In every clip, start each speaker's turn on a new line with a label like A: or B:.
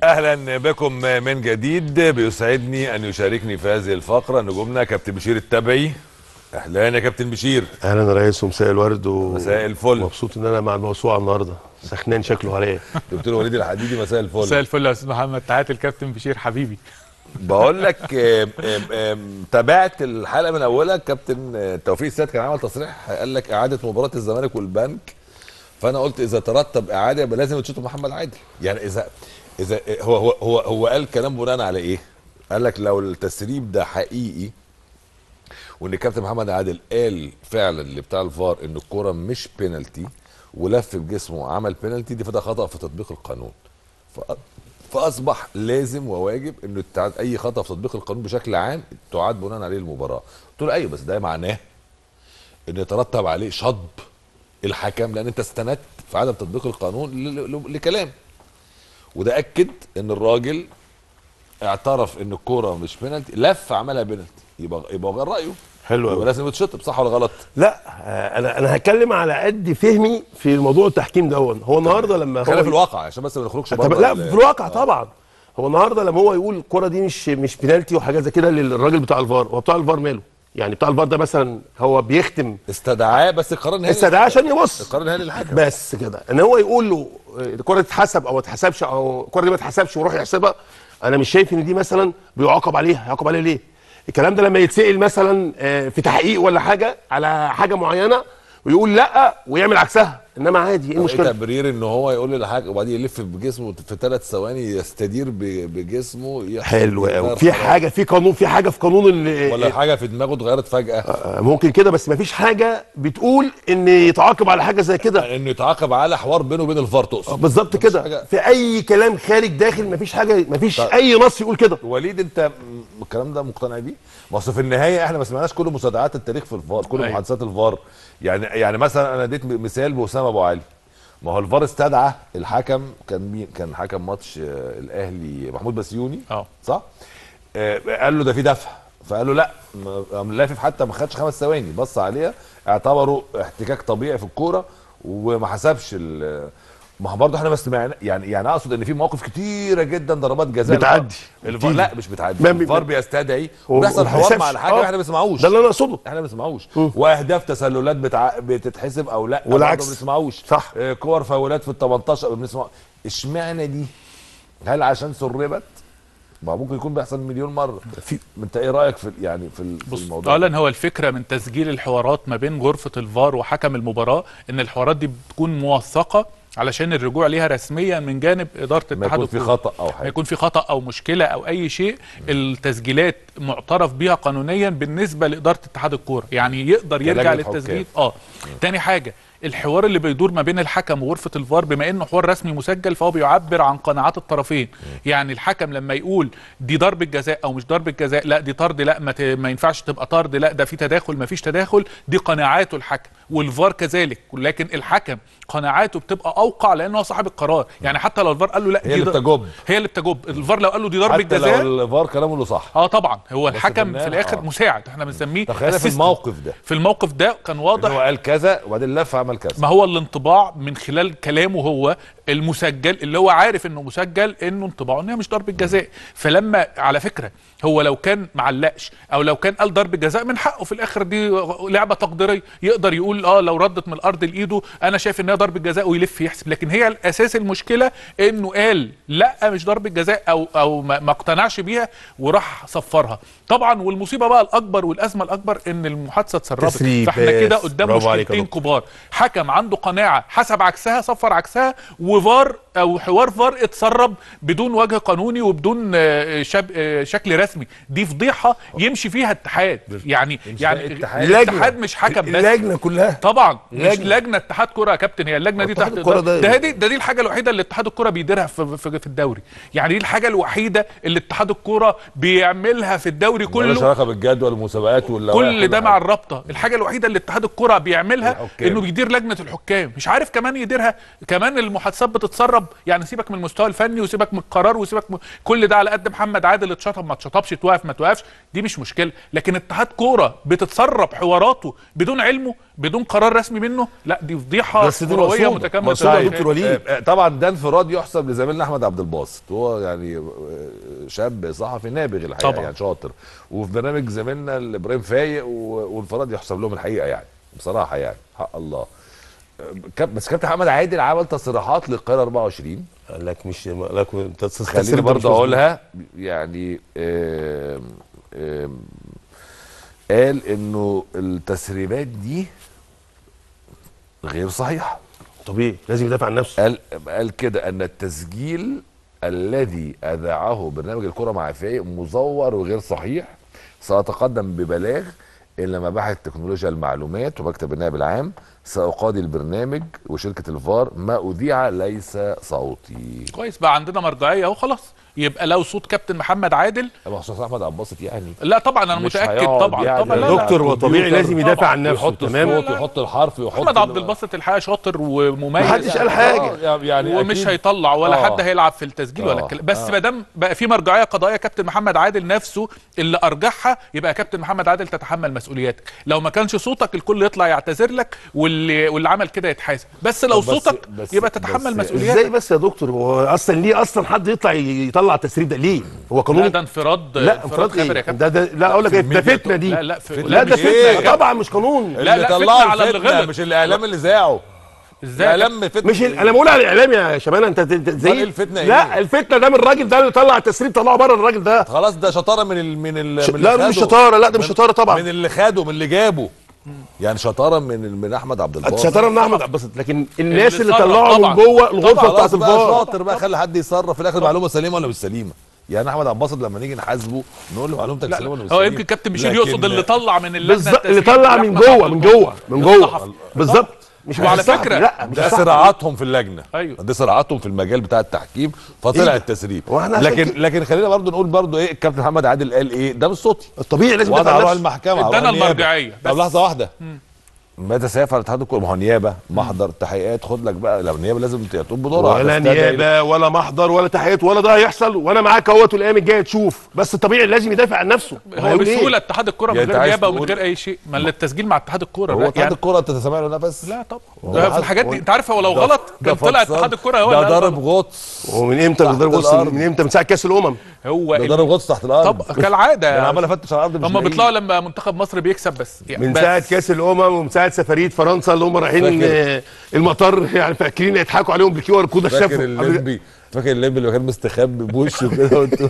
A: اهلا بكم من جديد بيسعدني ان يشاركني في هذه الفقره نجومنا كابتن بشير التبعي اهلا يا كابتن بشير
B: اهلا يا ريس ومساء الورد و...
A: مساء الفل.
B: مبسوط ان انا مع الموسوعه النهارده سخنان شكله عليا
A: دكتور وليد الحديدي مساء الفل
C: مساء الفل يا استاذ محمد تحياتي الكابتن بشير حبيبي
A: بقول لك آم، آم، آم، تابعت الحلقه من اولها كابتن آه، توفيق السيد كان عمل تصريح قال لك اعاده مباراه الزمالك والبنك فانا قلت اذا ترتب اعاده يبقى لازم تشوط محمد عادل يعني اذا اذا هو هو هو, هو قال كلام بناء على ايه؟ قال لك لو التسريب ده حقيقي وان الكابتن محمد عادل قال فعلا لبتاع الفار ان الكوره مش بينالتي ولف بجسمه وعمل بينالتي دي فده خطا في تطبيق القانون ف- فاصبح لازم وواجب انه التع- اي خطا في تطبيق القانون بشكل عام تعاد بناء عليه المباراه قلت له ايوه بس ده معناه ان يترتب عليه شطب الحكم لان انت استندت في عدم تطبيق القانون ل- ل- لكلام وده اكد ان الراجل اعترف ان الكوره مش بينالتي لف عملها بينالتي يبقى يبقى غير رايه
B: حلو
A: يبقى
B: قوي
A: لازم يتشطب صح ولا غلط؟
B: لا آه، انا انا هتكلم على قد فهمي في موضوع التحكيم دون هو النهارده لما
A: خلينا
B: هو
A: في الواقع عشان بس ما نخرجش
B: طب
A: بره
B: لا
A: ال-
B: في الواقع طبعا هو النهارده لما هو يقول الكره دي مش مش بينالتي وحاجات زي كده للراجل بتاع الفار هو بتاع الفار ماله يعني بتاع الفار ده مثلا هو بيختم
A: استدعاه بس القرار نهائي
B: استدعاه عشان يبص
A: القرار نهائي للحكم
B: بس كده ان هو يقول له آه، الكره تتحسب او ما تتحسبش او الكره دي ما تتحسبش ويروح يحسبها انا مش شايف ان دي مثلا بيعاقب عليها يعاقب عليها ليه الكلام ده لما يتسال مثلا آه، في تحقيق ولا حاجه على حاجه معينه ويقول لا ويعمل عكسها انما عادي ايه
A: ايه
B: المشكله
A: تبرير ان هو يقول للحكم وبعدين يلف بجسمه في ثلاث ثواني يستدير ب- بجسمه يحصل
B: حلو
A: يغير
B: قوي في
A: قرار.
B: حاجه في قانون في حاجه في قانون ال-
A: ولا حاجه في دماغه اتغيرت فجاه
B: آه، ممكن كده بس ما فيش حاجه بتقول ان يتعاقب على حاجه زي كده
A: انه يتعاقب على حوار بينه وبين الفار تقصد
B: بالظبط
A: مفيش
B: كده
A: حاجة.
B: في اي كلام خارج داخل ما فيش حاجه ما فيش
A: طيب.
B: اي نص يقول كده
A: وليد انت م- الكلام ده مقتنع بيه؟ ما اصل في النهايه احنا ما سمعناش كل مستودعات التاريخ في الفار، كل
C: أيوة.
A: محادثات الفار يعني يعني مثلا انا اديت م- مثال باسامه ابو علي ما هو الفار استدعى الحكم كان مين؟ كان حكم ماتش آه، الاهلي محمود بسيوني
C: اه
A: صح؟ آه قال له ده في دفع فقال له لا ما- قام لافف حتى ما خدش خمس ثواني بص عليها اعتبره احتكاك طبيعي في الكوره وما حسبش ال ما هو برضه احنا ما سمعنا يعني يعني اقصد ان في مواقف كتيره جدا ضربات جزاء
B: بتعدي.
A: الفار لا مش بتعدي
B: ما بي-
A: الفار بيستدعي
B: هو-
A: وبيحصل
B: ما
A: حوار
B: حسبش.
A: مع الحكم
B: آه.
A: احنا ما بنسمعوش
B: ده اللي انا اقصده
A: احنا ما بنسمعوش
B: مم.
A: واهداف تسللات بتع... بتتحسب او لا
B: والعكس.
A: برضه ما بنسمعوش
B: صح.
A: آه، كور فاولات في ال 18 ما بنسمع اشمعنى دي هل عشان سربت ما ممكن يكون بيحصل مليون مره
B: في
A: انت ايه رايك في يعني في ال- في
C: بص
A: الموضوع
C: اولا هو الفكره من تسجيل الحوارات ما بين غرفه الفار وحكم المباراه ان الحوارات دي بتكون موثقه علشان الرجوع ليها رسميا من جانب اداره
A: ما
C: اتحاد
A: يكون في
C: الكورة.
A: خطا او
C: ما
A: حاجه
C: يكون في خطا او مشكله او اي شيء التسجيلات معترف بيها قانونيا بالنسبه لاداره اتحاد الكوره يعني يقدر يرجع
A: كلجنة
C: للتسجيل اه تاني حاجه الحوار اللي بيدور ما بين الحكم وغرفه الفار بما انه حوار رسمي مسجل فهو بيعبر عن قناعات الطرفين يعني الحكم لما يقول دي ضربه جزاء او مش ضربه جزاء لا دي طرد لا ما, ت... ما ينفعش تبقى طرد لا ده في تداخل ما فيش تداخل دي قناعاته الحكم والفار كذلك لكن الحكم قناعاته بتبقى اوقع لانه هو صاحب القرار يعني حتى لو الفار قال له لا
A: هي
C: دي
A: اللي
C: ض-
A: بتجب
C: هي اللي بتجب الفار لو قال له دي ضربه
A: حتى
C: جزاء
A: لو الفار كلامه له صح
C: اه طبعا هو
A: في
C: الحكم
A: النهاية،
C: في الاخر
A: آه.
C: مساعد احنا بنسميه
A: طب خلينا في
C: السيستم.
A: الموقف ده
C: في الموقف ده كان
A: ان
C: واضح
A: هو قال كذا وبعدين لف عمل كذا
C: ما هو الانطباع من خلال كلامه هو المسجل اللي هو عارف انه مسجل انه انطباعه ان هي مش ضربه جزاء فلما على فكره هو لو كان معلقش او لو كان قال ضربه جزاء من حقه في الاخر دي لعبه تقديريه يقدر يقول اه لو ردت من الارض لايده انا شايف ان هي ضربه جزاء ويلف يحسب لكن هي الاساس المشكله انه قال لا مش ضربه جزاء او او ما ما اقتنعش بيها وراح صفرها طبعا والمصيبه بقى الاكبر والازمه الاكبر ان المحادثه اتسربت
B: تسريب
C: فاحنا كده
B: بس.
C: قدام
B: برافو عليك يا
C: مشكلتين
B: دكتور.
C: كبار حكم عنده قناعه حسب عكسها صفر عكسها وفار او حوار فار اتسرب بدون وجه قانوني وبدون آه، شب آه، شكل رسمي دي فضيحه يمشي فيها اتحاد يعني
A: مش
C: يعني
A: ده اتحاد.
C: الاتحاد مش حكم بس
B: اللجنه كلها
C: طبعا مش
B: لجنة.
C: لجنه اتحاد كره يا كابتن هي اللجنه دي
B: اتحاد
C: تحت
B: الكرة
C: ده
B: ده-
C: ده, دي ده دي الحاجه الوحيده اللي اتحاد الكره بيديرها في, في, في الدوري يعني دي الحاجه الوحيده اللي اتحاد الكره بيعملها في الدوري
A: ملوش
C: كله
A: علاقه بالجدول والمسابقات واللوائح
C: كل ده
A: ولا
C: مع
A: حاجة.
C: الرابطه الحاجه الوحيده اللي اتحاد الكره بيعملها
A: الحكام.
C: انه بيدير مدير لجنه الحكام مش عارف كمان يديرها كمان المحادثات بتتسرب يعني سيبك من المستوى الفني وسيبك من القرار وسيبك من كل ده على قد محمد عادل اتشطب ما اتشطبش توقف ما توقفش دي مش مشكله لكن اتحاد كوره بتتسرب حواراته بدون علمه بدون قرار رسمي منه لا دي فضيحه
B: بس دي
C: كرويه
B: مقصودة.
C: متكامله
B: مقصودة يا
C: طيب.
B: دكتور وليد.
A: آه، آه، طبعا ده انفراد يحسب لزميلنا احمد عبد الباسط هو يعني آه، شاب صحفي نابغ الحقيقه
C: طبعا.
A: يعني شاطر وفي برنامج زميلنا ابراهيم فايق و- والانفراد يحسب لهم الحقيقه يعني بصراحه يعني حق الله آه، كاب- بس كابتن محمد عادل عمل تصريحات للقاهره 24
B: قال لك مش قال لك انت
A: خليني برضه اقولها يعني آم، آم، قال انه التسريبات دي غير صحيحه
B: طبيعي لازم يدافع عن نفسه
A: قال قال كده ان التسجيل الذي اذاعه برنامج الكره مع فايق مزور وغير صحيح ساتقدم ببلاغ الى مباحث تكنولوجيا المعلومات ومكتب النائب العام ساقاضي البرنامج وشركه الفار ما اذيع ليس صوتي
C: كويس بقى عندنا مرجعيه اهو خلاص يبقى لو صوت كابتن محمد عادل
A: مخصوص احمد عباسط يعني
C: لا طبعا انا
A: مش
C: متاكد
A: هيقعد
C: طبعا
A: يعني
C: طبعا لا
A: على
C: لا
B: دكتور هو طبيعي
A: الكمبيوتر.
B: لازم يدافع
C: طبعاً.
B: عن نفسه
A: يحط
B: تمام
A: الصوت ويحط الحرف ويحط
C: محمد
A: ال-
C: عبد الباسط الحقيقه شاطر ومميز
B: محدش قال حاجه
A: آه، يعني
C: ومش
A: أكيد.
C: هيطلع ولا
A: آه.
C: حد هيلعب في التسجيل ولا
A: آه.
C: الكلام بس
A: آه.
C: ما دام بقى في مرجعيه قضائيه كابتن محمد عادل نفسه اللي ارجحها يبقى كابتن محمد عادل تتحمل مسؤولياتك لو ما كانش صوتك الكل يطلع يعتذر لك واللي واللي عمل كده يتحاسب بس لو
A: بس-
C: صوتك
A: بس-
C: يبقى
A: بس
C: تتحمل
A: إزاي
C: مسؤولياتك
B: ازاي بس يا دكتور هو اصلا ليه اصلا حد يطلع يطلع التسريب ده ليه هو
C: لا
B: قانوني
C: ده انفراد
B: لا انفراد
C: خبر يا
B: ايه
C: كابتن
B: ده ده لا اقول لك إيه، ده
A: الميديا
B: فتنه دي
C: لا لا في
B: لا ده
A: مش إيه؟
B: فتنه طبعا مش قانون
C: لا،
A: اللي
C: لا، فتنة
A: طلعوا
C: على اللي
A: الفتنة
C: غلط.
A: مش الاعلام اللي ذاعه
C: ازاي
A: الاعلام فتنه
B: مش ال- انا بقول على الاعلام يا شباب انت انت
A: أمال
B: زي
A: إيه الفتنة
B: لا
A: إيه؟
B: الفتنه ده من الراجل ده اللي طلع التسريب طلعه بره الراجل ده
A: خلاص ده شطاره من ال من ال
B: ش-
A: من
B: لا،
A: اللي
B: ده مش
A: خده.
B: شطارة، لا، ده مش
A: من-
B: شطارة طبعا.
A: من اللي خده من اللي جابه يعني شطاره من ال- من احمد عبد الباسط
B: شطاره من احمد عباس لكن الناس
C: اللي
B: اللي
C: صرف
B: طلعوا
C: طبعاً.
B: من جوه الغرفه
A: خلاص
B: بتاعت
A: بقى
B: الفار
A: شاطر بقى خلي حد يصرف في الاخر معلومه سليمه ولا مش سليمه يعني احمد عبد الباسط لما نيجي نحاسبه نقول له معلومتك
C: لا
A: سليمه ولا مش
C: هو
A: سليمه
C: يمكن كابتن بشير
A: لكن-
C: يقصد اللي طلع من اللجنه
B: بالظبط اللي
C: التسجيل
B: طلع
C: بتاع
B: من
C: أحمد
B: جوه
C: عبد
B: من
C: الباسط.
B: جوه من
C: الصحفي.
B: جوه بالظبط مش
C: وعلى
B: الصحفي،
C: فكرة-
B: لا مش
A: ده
B: الصحفي.
A: صراعاتهم في اللجنه
C: أيوه.
A: دي صراعاتهم في المجال بتاع التحكيم فطلع
B: إيه ده؟
A: التسريب
B: وإحنا عشان
A: لكن
B: كده-
A: لكن خلينا برضو نقول برضو ايه الكابتن محمد عادل قال ايه ده مش صوتي
B: الطبيعي لازم
A: وضع
B: يدافع عن
A: اروح
B: نفسه
A: المحكمه أروح
C: ادانا
A: النيابة.
C: المرجعية،
A: طب
C: بس.
A: لحظه واحده متى سيفعل اتحاد الكوره ما هو نيابه محضر تحقيقات خد لك بقى لو النيابه لازم تقوم بدورها
B: ولا
A: هتستدعي-
B: نيابه ولا محضر ولا تحقيقات ولا ده هيحصل وانا معاك اهوت والايام الجايه تشوف بس الطبيعي لازم يدافع عن نفسه
C: هو
B: هيقول إيه؟
C: بسهوله اتحاد الكوره من
A: يعني أنت
C: غير
A: عايز
C: نيابه ومن
A: تقول-
C: غير اي شيء ما التسجيل مع اتحاد الكوره
A: هو
C: لا،
A: اتحاد الكوره انت تسمع له نفس
C: لا طبعا
A: هو
C: ده في
A: حد-
C: الحاجات
A: هو-
C: دي انت عارف هو لو
A: ده-
C: غلط
A: ده
C: كان طلع
A: فطسان،
C: اتحاد الكوره هو
A: ده
C: اللي قال
A: ضرب
C: غلط.
A: غطس
B: ومن امتى
A: تحت
B: ضرب غطس
A: الأرض.
B: من امتى من ساعه كاس الامم
C: هو
A: ده
C: ال-
A: ضرب غطس تحت الارض
C: طب كالعاده
A: انا عمال افتش على الارض مش
C: هم
A: لاقيه.
C: بيطلعوا لما منتخب مصر بيكسب بس يعني
B: من
C: بس.
B: ساعه كاس الامم ومن ساعه سفريه فرنسا اللي هم رايحين
A: فاكر.
B: آه، المطار يعني فاكرين يضحكوا عليهم بالكيو ار كود
A: فاكر
B: شافوا
A: الليمبي فاكر الليمبي اللي كان مستخبي بوشه كده وانتوا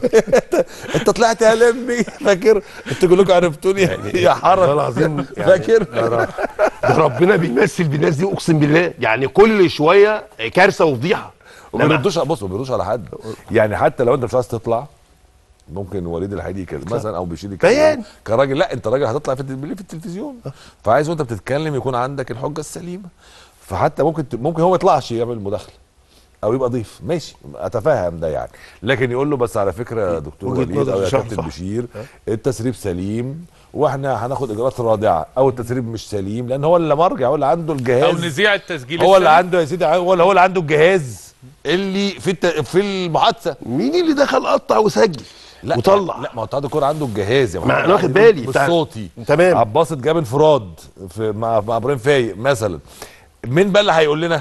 A: انت طلعت يا ليمبي فاكر انتوا كلكم عرفتوني يا
B: والله
A: حرج
B: العظيم يعني
A: فاكر
B: ده ربنا بيمثل بالناس دي اقسم بالله يعني كل شويه كارثه وفضيحه
A: وما بيردوش بص ما بيردوش على حد يعني حتى لو انت مش عايز تطلع ممكن وليد الحديدي كده مثلا او بيشيل
B: بيان.
A: كراجل لا انت راجل هتطلع في التلفزيون في التلفزيون فعايز وانت بتتكلم يكون عندك الحجه السليمه فحتى ممكن ت- ممكن هو ما يطلعش يعمل مداخله او يبقى ضيف ماشي اتفهم ده يعني لكن يقول له بس على فكره يا دكتور
B: وجهة
A: وليد
B: نظر
A: او يا
B: صح،
A: كابتن
B: صح.
A: بشير التسريب سليم واحنا هناخد اجراءات رادعه او التسريب مش سليم لان هو اللي مرجع هو اللي عنده
C: او
A: الجهاز
C: نذيع التسجيل
A: هو اللي
C: السليم.
A: عنده يا سيدي هو اللي هو اللي عنده الجهاز اللي في الت... في المحادثه
B: مين اللي دخل قطع وسجل
A: لا
B: وطلع
A: لا ما هو اتحاد الكوره عنده الجهاز يا
B: ما
A: محمد.
B: أنا واخد بالي بتاع-
A: بالصوتي
B: تمام.
A: عباسط جاب انفراد في مع مع ابراهيم فايق مثلا مين بقى اللي هيقول لنا؟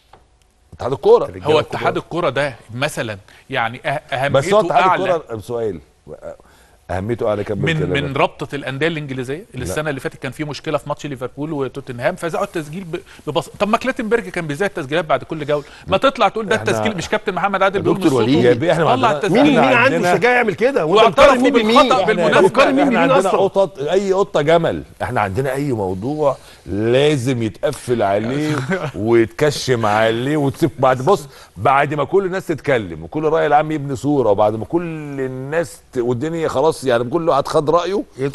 A: اتحاد الكوره
C: هو اتحاد الكوره ده مثلا يعني أه-
A: بس هو
C: اهميته
A: اتحاد
C: اعلى
A: الكوره سؤال اهميته اعلى كم
C: من من رابطه الانديه الانجليزيه اللي السنه اللي فاتت كان في مشكله في ماتش ليفربول وتوتنهام فزعوا التسجيل ب- ببساطه طب ما كلاتنبرج كان بيذاع التسجيلات بعد كل جوله ما تطلع تقول ده
A: إحنا-
C: التسجيل مش كابتن محمد عادل بيقول
B: دكتور
C: من صوته.
B: وليد،
A: يا بيه، إحنا ما
C: طلع
A: عندنا-
C: التسجيل
B: مين مين
A: إحنا
B: عنده
A: عندنا-
B: شجاعه يعمل كده وانت
C: واعترفوا
B: بتقارن مين بمين
C: بالخطأ
B: احنا
C: بالمناسبة.
B: بتقارن مين
A: احنا
B: بمين
A: عندنا
B: اصلا
A: قطط اي قطه جمل احنا عندنا اي موضوع لازم يتقفل عليه ويتكشم عليه وتسيب بعد بص بعد ما كل الناس تتكلم وكل الراي العام يبني صوره وبعد ما كل الناس ت... والدنيا خلاص يعني كل واحد خد رايه
B: يطلع بقى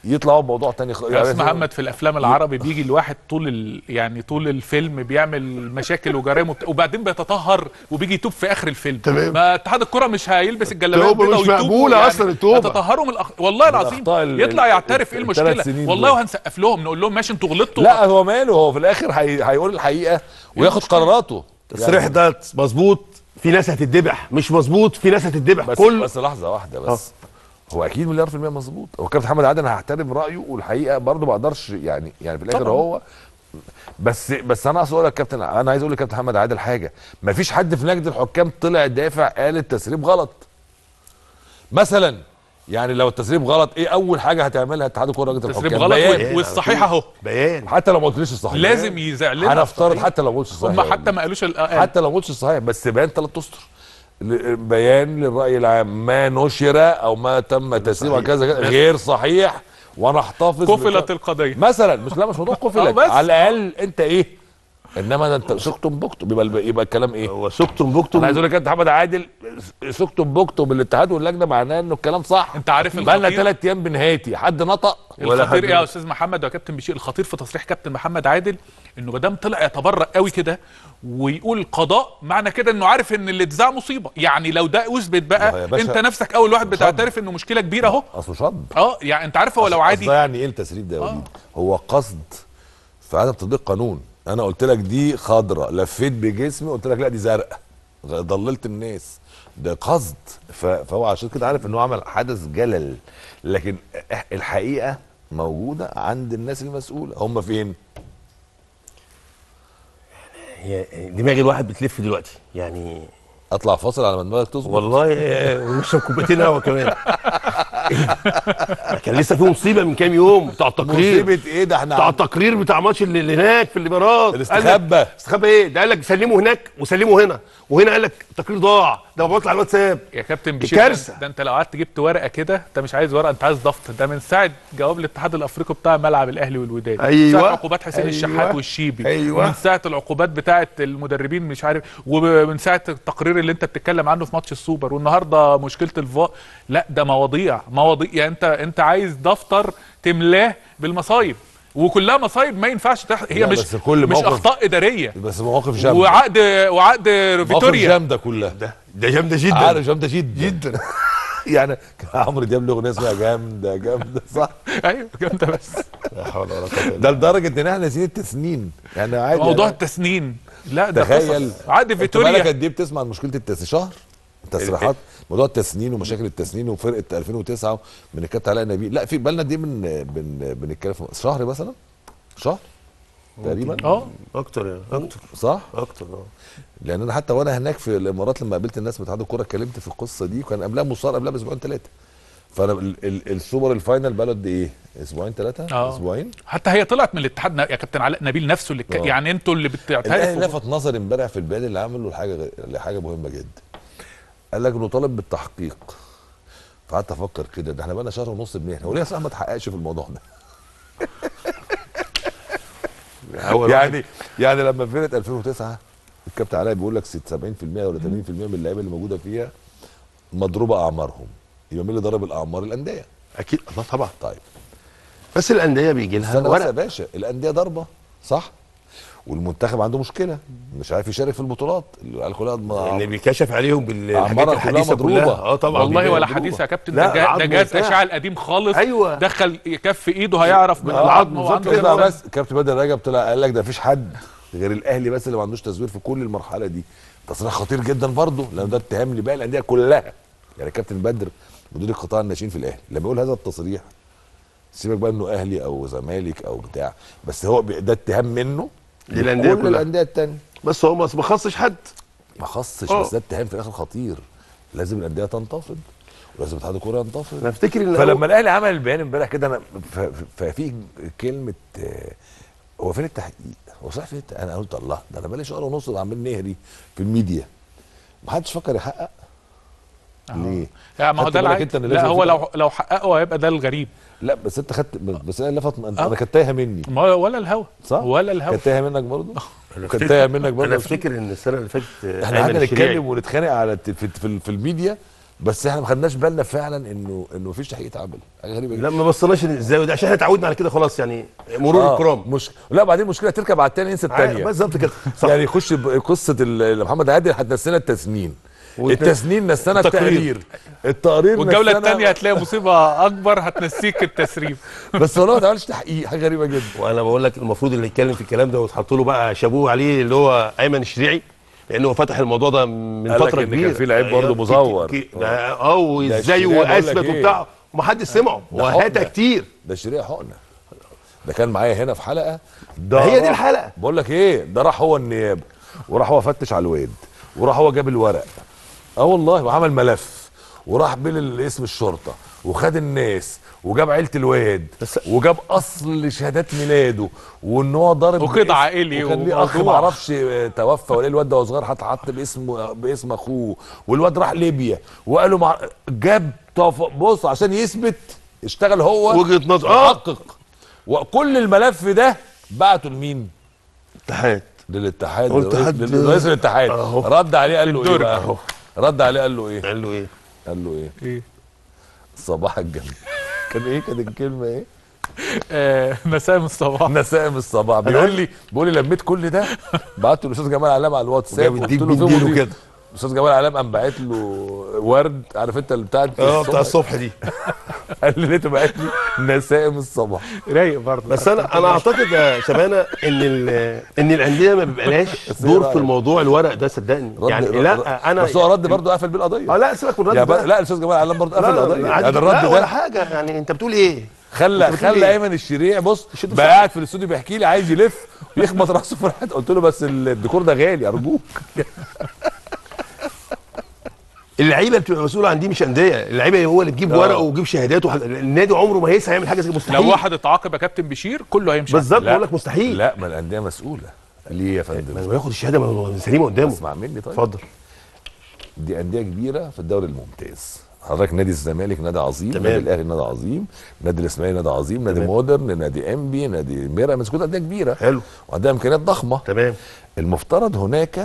A: يطلعوا بموضوع تاني خ...
C: يا استاذ محمد في الافلام العربي بيجي الواحد طول ال... يعني طول الفيلم بيعمل مشاكل وجرائم وبت... وبعدين بيتطهر وبيجي يتوب في اخر الفيلم
B: تمام.
C: ما اتحاد الكره مش هيلبس الجلابيه
B: التوبة
C: البيضاء
B: مش
C: ويتوب
B: مقبولة أصلاً التوبة.
C: يتطهروا من الأخ... والله العظيم
A: الأخطاء ال-
C: يطلع يعترف ايه
A: الثلاث
C: المشكله
A: سنين
C: والله
A: دول.
C: وهنسقف لهم نقول لهم ماشي انتوا غلطتوا
A: لا هو ماله هو في الاخر هي... هيقول الحقيقه وياخد قراراته
B: التصريح ده مظبوط في ناس هتتذبح مش مظبوط في ناس هتتذبح
A: بس
B: كل
A: بس لحظه واحده بس هو اكيد مليار في المية مظبوط هو كابتن محمد عادل انا هحترم رايه والحقيقه برضه ما اقدرش يعني يعني في الاخر
C: طبعاً.
A: هو بس بس انا اقصد اقول لك كابتن انا عايز اقول لكابتن محمد عادل حاجه ما فيش حد في لجنه الحكام طلع دافع قال التسريب غلط مثلا يعني لو التسريب غلط ايه اول حاجه هتعملها اتحاد الكوره لجنه
C: تسريب
A: الحكام
C: غلط
A: بيان.
C: والصحيح اهو
B: بيان
A: حتى لو ما قلتليش الصحيح
C: لازم يذاع لنا
A: هنفترض
C: الصحيح.
A: حتى لو ما قلتش الصحيح
C: هم حتى ما قالوش ال- آه،
A: حتى لو ما قلتش الصحيح بس بيان ثلاث اسطر ل- بيان للراي العام ما نشر او ما تم تسريبه
B: صحيح.
A: كذا كذا غير صحيح وانا احتفظ
C: قفلت
A: بك-
C: القضيه
A: مثلا مش لا مش موضوع
C: آه،
A: قفلت
C: بس.
A: على الاقل انت ايه انما ده انت سكتم بكتم يبقى الب- يبقى الكلام ايه
B: هو سكتم بكتم
A: انا عايز اقول لك انت محمد عادل سكتم بكتم بالاتحاد واللجنه معناه انه الكلام صح
C: انت عارف
A: بقى لنا
C: الخطير؟
A: ثلاث ايام بنهايتي حد نطق
B: ولا
C: الخطير
B: حد-
C: ايه يا استاذ محمد يا كابتن بشير الخطير في تصريح كابتن محمد عادل انه ما دام طلع يتبرأ قوي كده ويقول القضاء معنى كده انه عارف ان اللي اتذاع مصيبه يعني لو ده اثبت
A: ما هو يا
C: بقى
A: باشا
C: انت نفسك اول واحد
A: شاب.
C: بتعترف انه مشكله كبيره اهو
A: اصله شاب
C: اه يعني انت عارف هو لو
A: أصل
C: عادي
A: ده يعني ايه التسريب ده يا وليد هو قصد في عدم تطبيق قانون انا قلت لك دي خضراء لفيت بجسمي قلت لك لا دي زرقاء ضللت الناس ده قصد ف- فهو عشان كده عارف ان هو عمل حدث جلل لكن إح- الحقيقه موجوده عند الناس المسؤوله هم فين
B: هي دماغ الواحد بتلف دلوقتي يعني
A: اطلع فاصل على ما دماغك تظبط
B: والله آه، ونشرب كوبايتين قهوه كمان كان لسه في مصيبه من كام يوم بتاع التقرير
A: مصيبه ايه ده احنا
B: بتاع
A: عم-
B: التقرير بتاع ماتش اللي اللي هناك في الامارات
A: الاستخبى.
B: قال لك- استخبى ايه ده قال لك سلمه هناك وسلمه هنا وهنا قال لك التقرير ضاع ده مبعوث على الواتساب
C: يا كابتن بشير
B: كارثة.
C: ده, ده انت لو قعدت جبت ورقه كده انت مش عايز ورقه انت عايز دفتر ده من ساعه جواب الاتحاد الافريقي بتاع ملعب الاهلي والوداد
B: أيوة.
C: من ساعه عقوبات حسين
B: أيوة.
C: الشحات والشيبي
B: أيوة.
C: من ساعه العقوبات بتاعه المدربين مش عارف ومن ساعه التقرير اللي انت بتتكلم عنه في ماتش السوبر والنهارده مشكله الفا لا ده مواضيع مواضيع يعني انت انت عايز دفتر تملاه بالمصايب وكلها مصايب ما ينفعش تح... هي
A: لا،
C: مش
A: بس كل
C: مش
A: موقف-
C: اخطاء اداريه
A: بس مواقف جامده
C: وعقد وعقد
A: مواقف
C: فيتوريا
A: جامده كلها
B: ده ده جامده جدا
A: عارف جامده جدا جدا يعني كان عمرو دياب له اغنيه اسمها جامده جامده صح
C: ايوه جامده بس
B: لا حول ولا قوه الا
A: ده لدرجه ان احنا ناسيين التسنين يعني عادي
C: موضوع
A: يعني
C: التسنين لا ده
A: تخيل
C: قصص عقد
A: انت بالك
C: فيتوريا
A: قد ايه بتسمع عن مشكله التسنين شهر تصريحات موضوع التسنين ومشاكل التسنين وفرقه 2009 من الكابتن علاء نبيل لا في بالنا دي من بن بنتكلم في شهر مثلا شهر تقريبا
C: اه
B: اكتر يعني اكتر
A: صح
B: اكتر اه
A: لان انا حتى وانا هناك في الامارات لما قابلت الناس من اتحاد الكوره اتكلمت في القصه دي وكان قبلها مصار قبلها باسبوعين ثلاثه فانا ال- ال- السوبر الفاينل بقى له قد ايه؟ اسبوعين ثلاثه؟
C: آه.
A: اسبوعين؟
C: حتى هي طلعت من الاتحاد يا كابتن علاء نبيل نفسه اللي ك...
A: آه.
C: يعني انتوا اللي
A: الاهلي
C: بتعترفوا
A: لفت نظري امبارح في البيان اللي عمله لحاجه غ- لحاجه مهمه جدا قال لك انه طالب بالتحقيق فقعدت افكر كده ده احنا بقى شهر ونص بنحنا وليه اصلا ما تحققش في الموضوع ده
B: اول واحد
A: يعني يعني لما فرقه 2009 الكابتن علاء بيقول لك 70% ولا 80% من اللعيبه اللي موجوده فيها مضروبه اعمارهم يبقى مين اللي ضرب الاعمار الانديه
B: اكيد الله طبعا
A: طيب
B: بس الانديه بيجي لها
A: استنى بس يا
B: ورق
A: باشا الانديه ضربه صح والمنتخب عنده مشكله مش عارف يشارك في البطولات العيال كلها
B: اللي بيكشف عليهم بالحاجات
A: أعمارها كلها
B: الحديثه
A: مضروبة.
B: كلها اه طبعا
C: والله ولا
A: مضروبة.
C: حديث يا كابتن
B: لا،
C: ده جا- ده
B: عظم
C: جهاز
B: وبتاع.
C: اشعه القديم خالص
B: أيوة.
C: دخل كف ايده هيعرف من
B: آه،
C: العظم
B: بالظبط
C: وعنده
B: كده.
A: اسمع
C: كده.
A: بس كابتن بدر رجب طلع قال لك ده مفيش حد غير الاهلي بس اللي ما عندوش تزوير في كل المرحله دي تصريح خطير جدا برضه لان ده اتهام لباقي الانديه كلها يعني كابتن بدر مدير القطاع الناشئين في الاهلي لما يقول هذا التصريح سيبك بقى انه اهلي او زمالك او بتاع بس هو بي- ده اتهام منه
B: للأندية
A: كل
B: كلها.
A: الانديه التانيه
B: بس هو ما ما خصش حد
A: ما خصش
B: آه.
A: بس ده اتهام في الاخر خطير لازم الانديه تنتفض ولازم اتحاد الكوره ينتفض
B: انا افتكر ان
A: فلما الاهلي عمل البيان امبارح كده انا ف- ف- ففي كلمه آه، هو فين التحقيق؟ هو صح فين الت- انا قلت الله ده انا بقالي شهر ونص عمال نهري في الميديا ما حدش فكر يحقق ليه؟
C: يعني ما هو
A: خدت
C: ده
A: بالك
C: العادي
A: انت ان
C: لا
A: لازم
C: هو
A: في-
C: لو لو حققه هيبقى ده الغريب
A: لا بس انت خدت بس انا لفت انت
C: آه.
A: انا كانت تايهه مني
C: ما هو ولا الهوا
A: صح؟
C: ولا الهوا
A: كانت تايهه منك برضه؟
B: أنا
A: كانت
B: أفتكر-
A: تايهه منك برضه
B: انا افتكر ان السنه اللي فاتت آه،
A: احنا
B: أيمن
A: قعدنا
B: الشريعي.
A: نتكلم ونتخانق على الت- في, في, في الميديا بس احنا ما خدناش بالنا فعلا انه انه مفيش تحقيق اتعمل حاجه غريبه جدا
B: لا ما بصيناش ازاي ده عشان احنا اتعودنا على كده خلاص يعني مرور
A: آه،
B: الكرام
A: مش لا بعدين المشكله تركب على التاني ينسى التانيه
B: بالظبط كده صح
A: يعني يخش ب- قصه ال- محمد عادل هتنسينا التسنين
B: والت-
A: التسنين نسانا
B: التقرير.
A: التقرير التقرير
C: والجوله
A: نسانا-
C: الثانيه هتلاقي مصيبه اكبر هتنسيك التسريب
A: بس والله ما اتعملش تحقيق حاجه غريبه جدا
B: وانا بقول لك المفروض اللي يتكلم في الكلام ده وتحط له بقى شابوه عليه اللي هو ايمن الشريعي لانه هو فتح الموضوع ده من
A: قال لك
B: فتره
A: إن كان
B: كبيره
A: في لعيب برضه
B: أيوة،
A: مزور.
B: كي- كي- ده- اه وازاي
A: الشريعي بقول لك
B: واثبت
A: إيه؟
B: وبتاع ومحدش سمعه
A: ده
B: وهاتا
A: حقنة.
B: كتير
A: ده شريعه حقنه ده كان معايا هنا في حلقه ده
B: هي دي
A: راح-
B: الحلقة.
A: بقول لك ايه ده راح هو النيابه وراح هو فتش على الواد وراح هو جاب الورق اه والله وعمل ملف وراح بين اسم الشرطه وخد الناس وجاب عيله الواد
B: بس-
A: وجاب اصل شهادات ميلاده وان هو ضارب
C: وقيد
A: باسم-
C: عائلي
A: وكان ليه اخ ما
C: وموضوع.
A: اعرفش آه، توفى ولا الواد ده وهو صغير حط حط باسم باسم اخوه والواد راح ليبيا وقالوا مع جاب طف... بص عشان يثبت اشتغل هو
B: وجهة نظر. آه.
A: محقق وكل الملف ده بعته لمين؟
B: اتحاد
A: للاتحاد
B: والاتحاد-
A: لل- رئيس الاتحاد
B: أهو.
A: رد عليه قال له ايه
C: الدرج.
A: بقى؟
B: أهو.
A: رد عليه قال له ايه؟
B: قال له ايه
A: قال له ايه؟
C: ايه
A: صباح الجنة كان ايه كانت الكلمه ايه؟
C: آه نسام الصباح
A: نسائم الصباح بيقول لي بيقول لي لميت كل ده بعته للاستاذ جمال علام على الواتساب
B: وجاب
A: قلت
B: الديك
A: له فين
B: بيديله
A: مدير؟
B: كده.
A: الاستاذ جمال علام قام باعت له ورد عارف انت اللي بتاعت
B: اه بتاع الصبح دي
A: قال لي لقيته باعت لي نسائم الصباح
C: رايق برضه
B: بس انا انا اعتقد يا شبانه ان ال- ان الانديه ما بيبقاش دور في الموضوع الورق ده صدقني
A: رد
B: يعني
A: رد
B: لا انا
A: بس هو رد برضه قفل بيه القضيه
B: اه لا سيبك من الرد
A: يا
B: ده.
A: بقى- لا الاستاذ جمال علام برضه قفل
B: لا، لا،
A: القضيه
B: عادي.
A: هذا الرد
B: لا ولا
A: ده
B: حاجه يعني انت بتقول ايه
A: خلى
B: أنت بتقول
A: خلى
B: إيه؟
A: ايمن الشريع بص
B: شد
A: بقى
B: الصح.
A: قاعد في الاستوديو بيحكي لي عايز يلف ويخبط راسه في الحيط قلت له بس الديكور ده غالي ارجوك
B: اللعيبه بتبقى مسؤوله عن دي مش انديه اللعيبه هو اللي تجيب
A: آه.
B: ورقه ويجيب شهادات وح... النادي عمره ما هيسعى يعمل حاجه زي كده مستحيل
C: لو واحد اتعاقب يا كابتن بشير كله هيمشي
B: بالظبط
A: لا.
B: بقول لك مستحيل
A: لا ما الانديه مسؤوله ليه يا
B: ما
A: فندم
B: لما ياخد الشهاده ما هو سليمه قدامه
A: اسمع مني طيب
B: اتفضل
A: دي انديه كبيره في الدوري الممتاز حضرتك نادي الزمالك نادي عظيم
B: تمام.
A: نادي الاهلي نادي عظيم نادي الاسماعيلي نادي عظيم نادي
B: تمام.
A: مودرن نادي انبي نادي بيراميدز كلها انديه كبيره
B: حلو
A: وعندها امكانيات ضخمه
B: تمام
A: المفترض هناك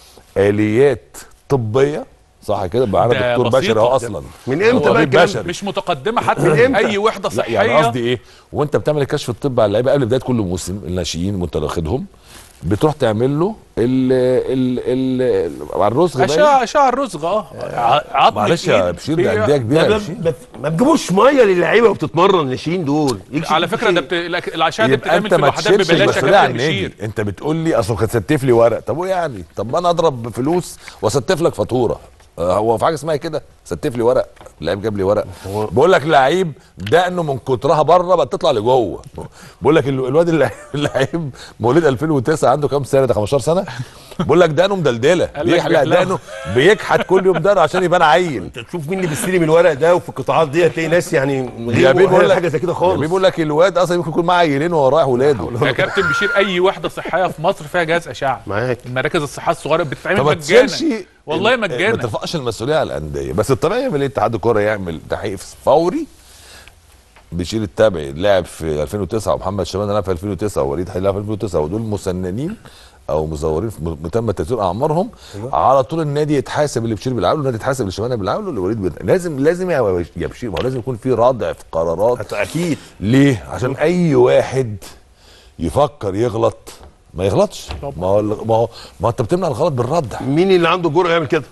A: اليات طبيه صح كده معانا
C: ده
A: دكتور
C: بسيطة.
A: بشري اهو اصلا
B: من امتى
A: هو
B: بقى
A: طبيب
B: الكلام
A: بشري
C: مش متقدمه حتى
B: من إمتى؟
C: اي وحده
A: لا
C: صحيه
A: يعني قصدي ايه وانت بتعمل الكشف الطبي على اللعيبه قبل بدايه كل موسم الناشئين وانت واخدهم بتروح تعمل له ال ال ال على الرزق باين.
C: اشعه اشعه الرزق اه ع- عظم
A: معلش يا
C: الإيد
A: بشير ده
C: هي-
A: انديه كبيره
B: ده
A: يا
B: ما-
A: بشير
B: ما- ما تجيبوش ميه للعيبه وبتتمرن الناشئين دول يكشف
C: على فكره ده
B: فيك
C: بت... الأك- الاشعه دي
A: يبقى
C: بتتعمل
A: انت
C: في
A: ما
C: الوحدات
A: تشيلش
C: ببلاش يا
A: المسؤوليه عن
C: كابتن
A: النادي
C: بشير
A: انت بتقول لي اصل كان ستف لي ورق طب وايه يعني طب ما انا اضرب فلوس واستف لك فاتوره آه، هو في حاجه اسمها كده ستف لي ورق اللعيب جاب لي ورق
B: هو-
A: بقول لك لعيب دقنه من كترها بره بقت تطلع لجوه بقول لك ال- الواد اللعيب- اللعيب مواليد 2009 عنده كام سنه ده 15 سنه بقول لك دقنه مدلدله
C: قال لك
A: بيحلق
C: بيحلقه.
A: دقنه بيكحت كل يوم دقنه عشان يبان عيل
B: انت تشوف مين اللي بيستلم الورق ده وفي القطاعات دي هتلاقي ناس يعني
A: يا
B: غير
A: بيه بقول
B: مؤهله
A: لك
B: حاجه زي كده
A: يا
B: خالص
A: بيه بقول لك الواد اصلا ممكن يكون معاه عيلين وهو رايح ولاده
C: يا كابتن بشير اي وحده صحيه في مصر فيها جهاز اشعه
B: معاك
C: المراكز الصحيه الصغيره بتتعمل
A: فما
C: مجانا
A: تشيلش
C: والله
A: ال- ما
C: مجانا
A: ترفعش المسؤوليه على الانديه بس الطبيعي يعمل ايه اتحاد الكوره يعمل تحقيق فوري بيشيل التابعي لعب في 2009 ومحمد شبان لعب في 2009 ووليد حلال لعب في 2009 ودول مسننين او مزورين في م- تم تسجيل اعمارهم على طول النادي يتحاسب اللي بشير بيلعب له النادي يتحاسب اللي شبانه بيلعب له اللي وليد بيلعب. لازم لازم يا يا بشير ما هو لازم يكون في ردع في قرارات
B: اكيد
A: ليه؟ عشان اي واحد يفكر يغلط ما يغلطش ما هو ما هو ما انت بتمنع الغلط بالردع
B: مين اللي عنده الجرأه يعمل كده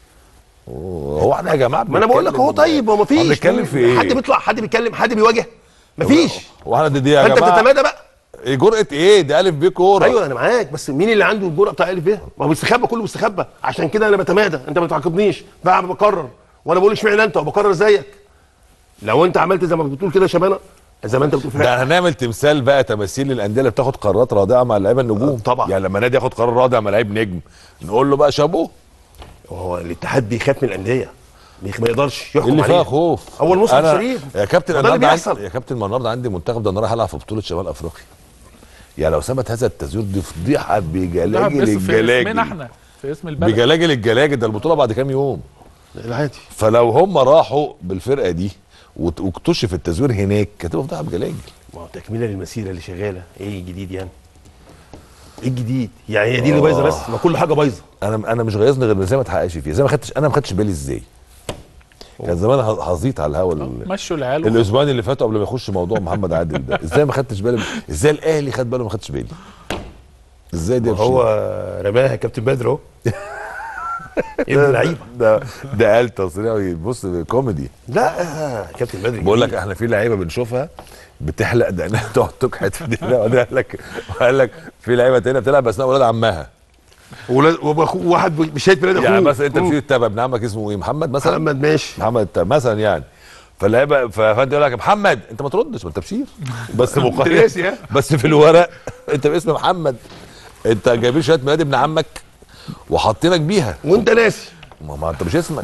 A: هو احنا يا جماعه
B: ما انا بقول لك هو طيب هو
A: ما
B: مفيش
A: بنتكلم في ايه؟
B: حد بيطلع حد بيتكلم حد بيواجه مفيش
A: هو احنا دي, دي يا
B: فانت
A: جماعه
B: بتتمادى بقى
A: إيه جرأة ايه؟ دي الف ب كوره
B: ايوه انا معاك بس مين اللي عنده الجرأه بتاع الف ب ما هو بيستخبى كله بيستخبى عشان كده انا بتمادى انت ما بتعاقبنيش بقى بقرر وانا بقول اشمعنى انت وبقرر زيك لو انت عملت زي ما بتقول كده يا شبانه زي ما انت بتقول في
A: ده هنعمل تمثال بقى تماثيل للانديه اللي بتاخد قرارات رادعه مع اللعيبه النجوم
B: طبعا.
A: يعني لما نادي ياخد قرار رادع مع لعيب نجم نقول له بقى شابوه
B: هو الاتحاد بيخاف من الانديه بيخ- ما يقدرش يحكم
A: اللي فيها
B: عليها
A: خوف
B: هو المصحف
A: أنا-
B: الشريف
A: يا كابتن
B: ما ده اللي
A: النهارده
B: بيحصل.
A: عندي يا كابتن ما النهارده عندي منتخب ده انا رايح العب في بطوله شمال افريقيا يعني لو ثبت هذا التزوير دي فضيحه
C: ده
A: بجلاجل
C: بس في اسمنا
A: الجلاجل
C: احنا في اسم البلد
A: بجلاجل الجلاجل ده البطوله بعد كام يوم
B: العادي
A: فلو هم راحوا بالفرقه دي وت- واكتشف التزوير هناك هتبقى فضيحه بجلاجل
B: ما هو تكمله للمسيره اللي شغاله ايه الجديد يعني ايه الجديد يعني هي دي اللي بايظه بس ما كل حاجه بايظه
A: انا انا مش غيظني غير إن زي ما اتحققش فيها زي ما خدتش انا ما خدتش بالي ازاي كان زمان ه- هزيط على الهوا ال-
C: مشوا العيال
A: الاسبوعين اللي فاتوا قبل ما يخش موضوع محمد عادل ده ازاي ما خدتش بالي ازاي الاهلي خد باله ما خدتش بالي ازاي دي
B: هو رماها كابتن بدر اهو ابن لعيبه
A: ده ده قال تصريح بص كوميدي
B: لا آه، كابتن بدر
A: بقول لك
B: جميل.
A: احنا في لعيبه بنشوفها بتحلق دقنها تقعد تكحت في دقنها وده قال لك قال لك في لعيبه تانية بتلعب اثناء ولاد عمها
B: ولاد- وأخوه- واحد بشهاده ميلاد اخوه
A: يعني مثلا انت
B: مم.
A: في تتابع ابن عمك اسمه ايه محمد مثلا
B: محمد ماشي
A: محمد التابع مثلا يعني فاللعيبه ف- فانت يقول لك يا محمد انت ما تردش ما انت بشير بس مقيد
B: ناسي، ها؟
A: بس في الورق انت باسم محمد انت جايبين شهاده ميلاد ابن عمك وحاطينك بيها
B: وانت ناسي
A: ما, ما انت مش اسمك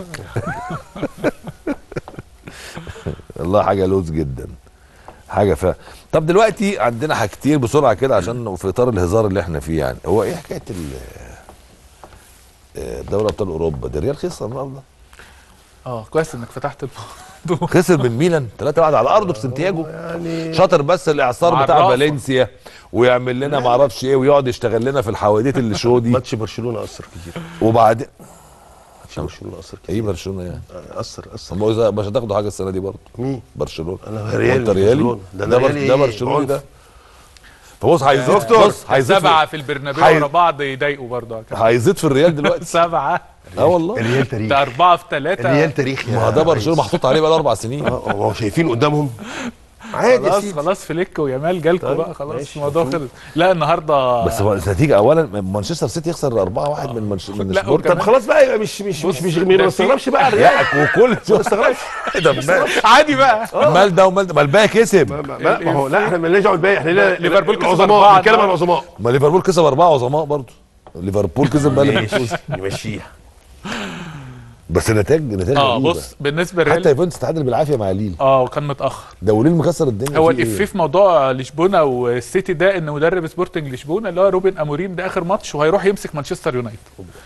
A: والله حاجه لوز جدا حاجه ف طب دلوقتي عندنا حاجتين بسرعه كده عشان في اطار الهزار اللي احنا فيه يعني هو ايه حكايه ال آه، دوري ابطال اوروبا ده الريال خسر النهارده
C: اه كويس انك فتحت الموضوع
A: خسر من ميلان 3 1 على ارضه في سانتياجو
B: يعني
A: شاطر بس الاعصار بتاع
C: معرفة.
A: فالنسيا ويعمل لنا ما اعرفش ايه ويقعد يشتغل لنا في الحواديت اللي شو دي
B: ماتش برشلونه اثر كتير
A: وبعدين
B: ماتش برشلونه اثر كتير
A: ايه برشلونه يعني
B: آه، اثر اثر
A: هم اذا مش هتاخدوا حاجه السنه دي برضه
B: مين
A: برشلونه
B: انا ريالي
A: انت ريالي
B: برشلونة.
A: ده,
B: ده
A: ده,
B: أنا
A: بر...
B: ريالي
A: ده
B: إيه؟
A: برشلوني
B: عنف.
A: ده فبص هيزيد
B: دكتور،
A: بص هيزيد
C: سبعه
A: في...
C: في البرنابيو
A: حي-
C: ورا بعض يضايقوا برضه يا كابتن.
A: هيزيد في الريال دلوقتي
C: سبعه
A: اه والله
B: الريال تاريخ
C: ده اربعه في ثلاثه
B: الريال تاريخ يا
A: ما هو ده برشلونه
B: ريس.
A: محطوط عليه بقى اربع سنين
B: اه آه، هو شايفين قدامهم عادي يا
C: خلاص
B: سيدي
C: خلاص فليك ويامال جالكوا
B: طيب،
C: بقى خلاص
B: ماشي،
C: الموضوع
B: مفهوم.
C: خلص لا النهارده
A: بس هو النتيجه اولا مانشستر سيتي يخسر 4 1 من منش... من
C: لا،
A: سبورت
B: طب خلاص بقى يبقى مش مش مش مش
C: ده
B: ما
C: في-
B: استغربش بقى الريال
A: ياك وكل
B: ما استغربش
A: ده مال-
C: عادي بقى
A: مال ده ومال ده ما الباقي كسب
B: ما- ما ما هو لا احنا مالناش دعوه بالباقي احنا لينا
C: ليفربول كسب
B: العظماء
C: أربعة
B: بنتكلم عن
C: النهاردة.
B: العظماء
A: ما ليفربول كسب اربعه عظماء برضه ليفربول كسب بقى ليفربول
B: نمشيها
A: بس النتائج نتائج
C: اه
A: غريبة.
C: بص بالنسبه
A: حتى
C: للريال
A: يوفنتوس تعادل بالعافيه مع ليل
C: اه وكان متاخر
A: ده وليل مكسر الدنيا
C: هو
A: في إيه؟
C: الافيه في موضوع لشبونه والسيتي ده ان مدرب سبورتنج لشبونه اللي هو روبن اموريم ده اخر ماتش وهيروح يمسك مانشستر يونايتد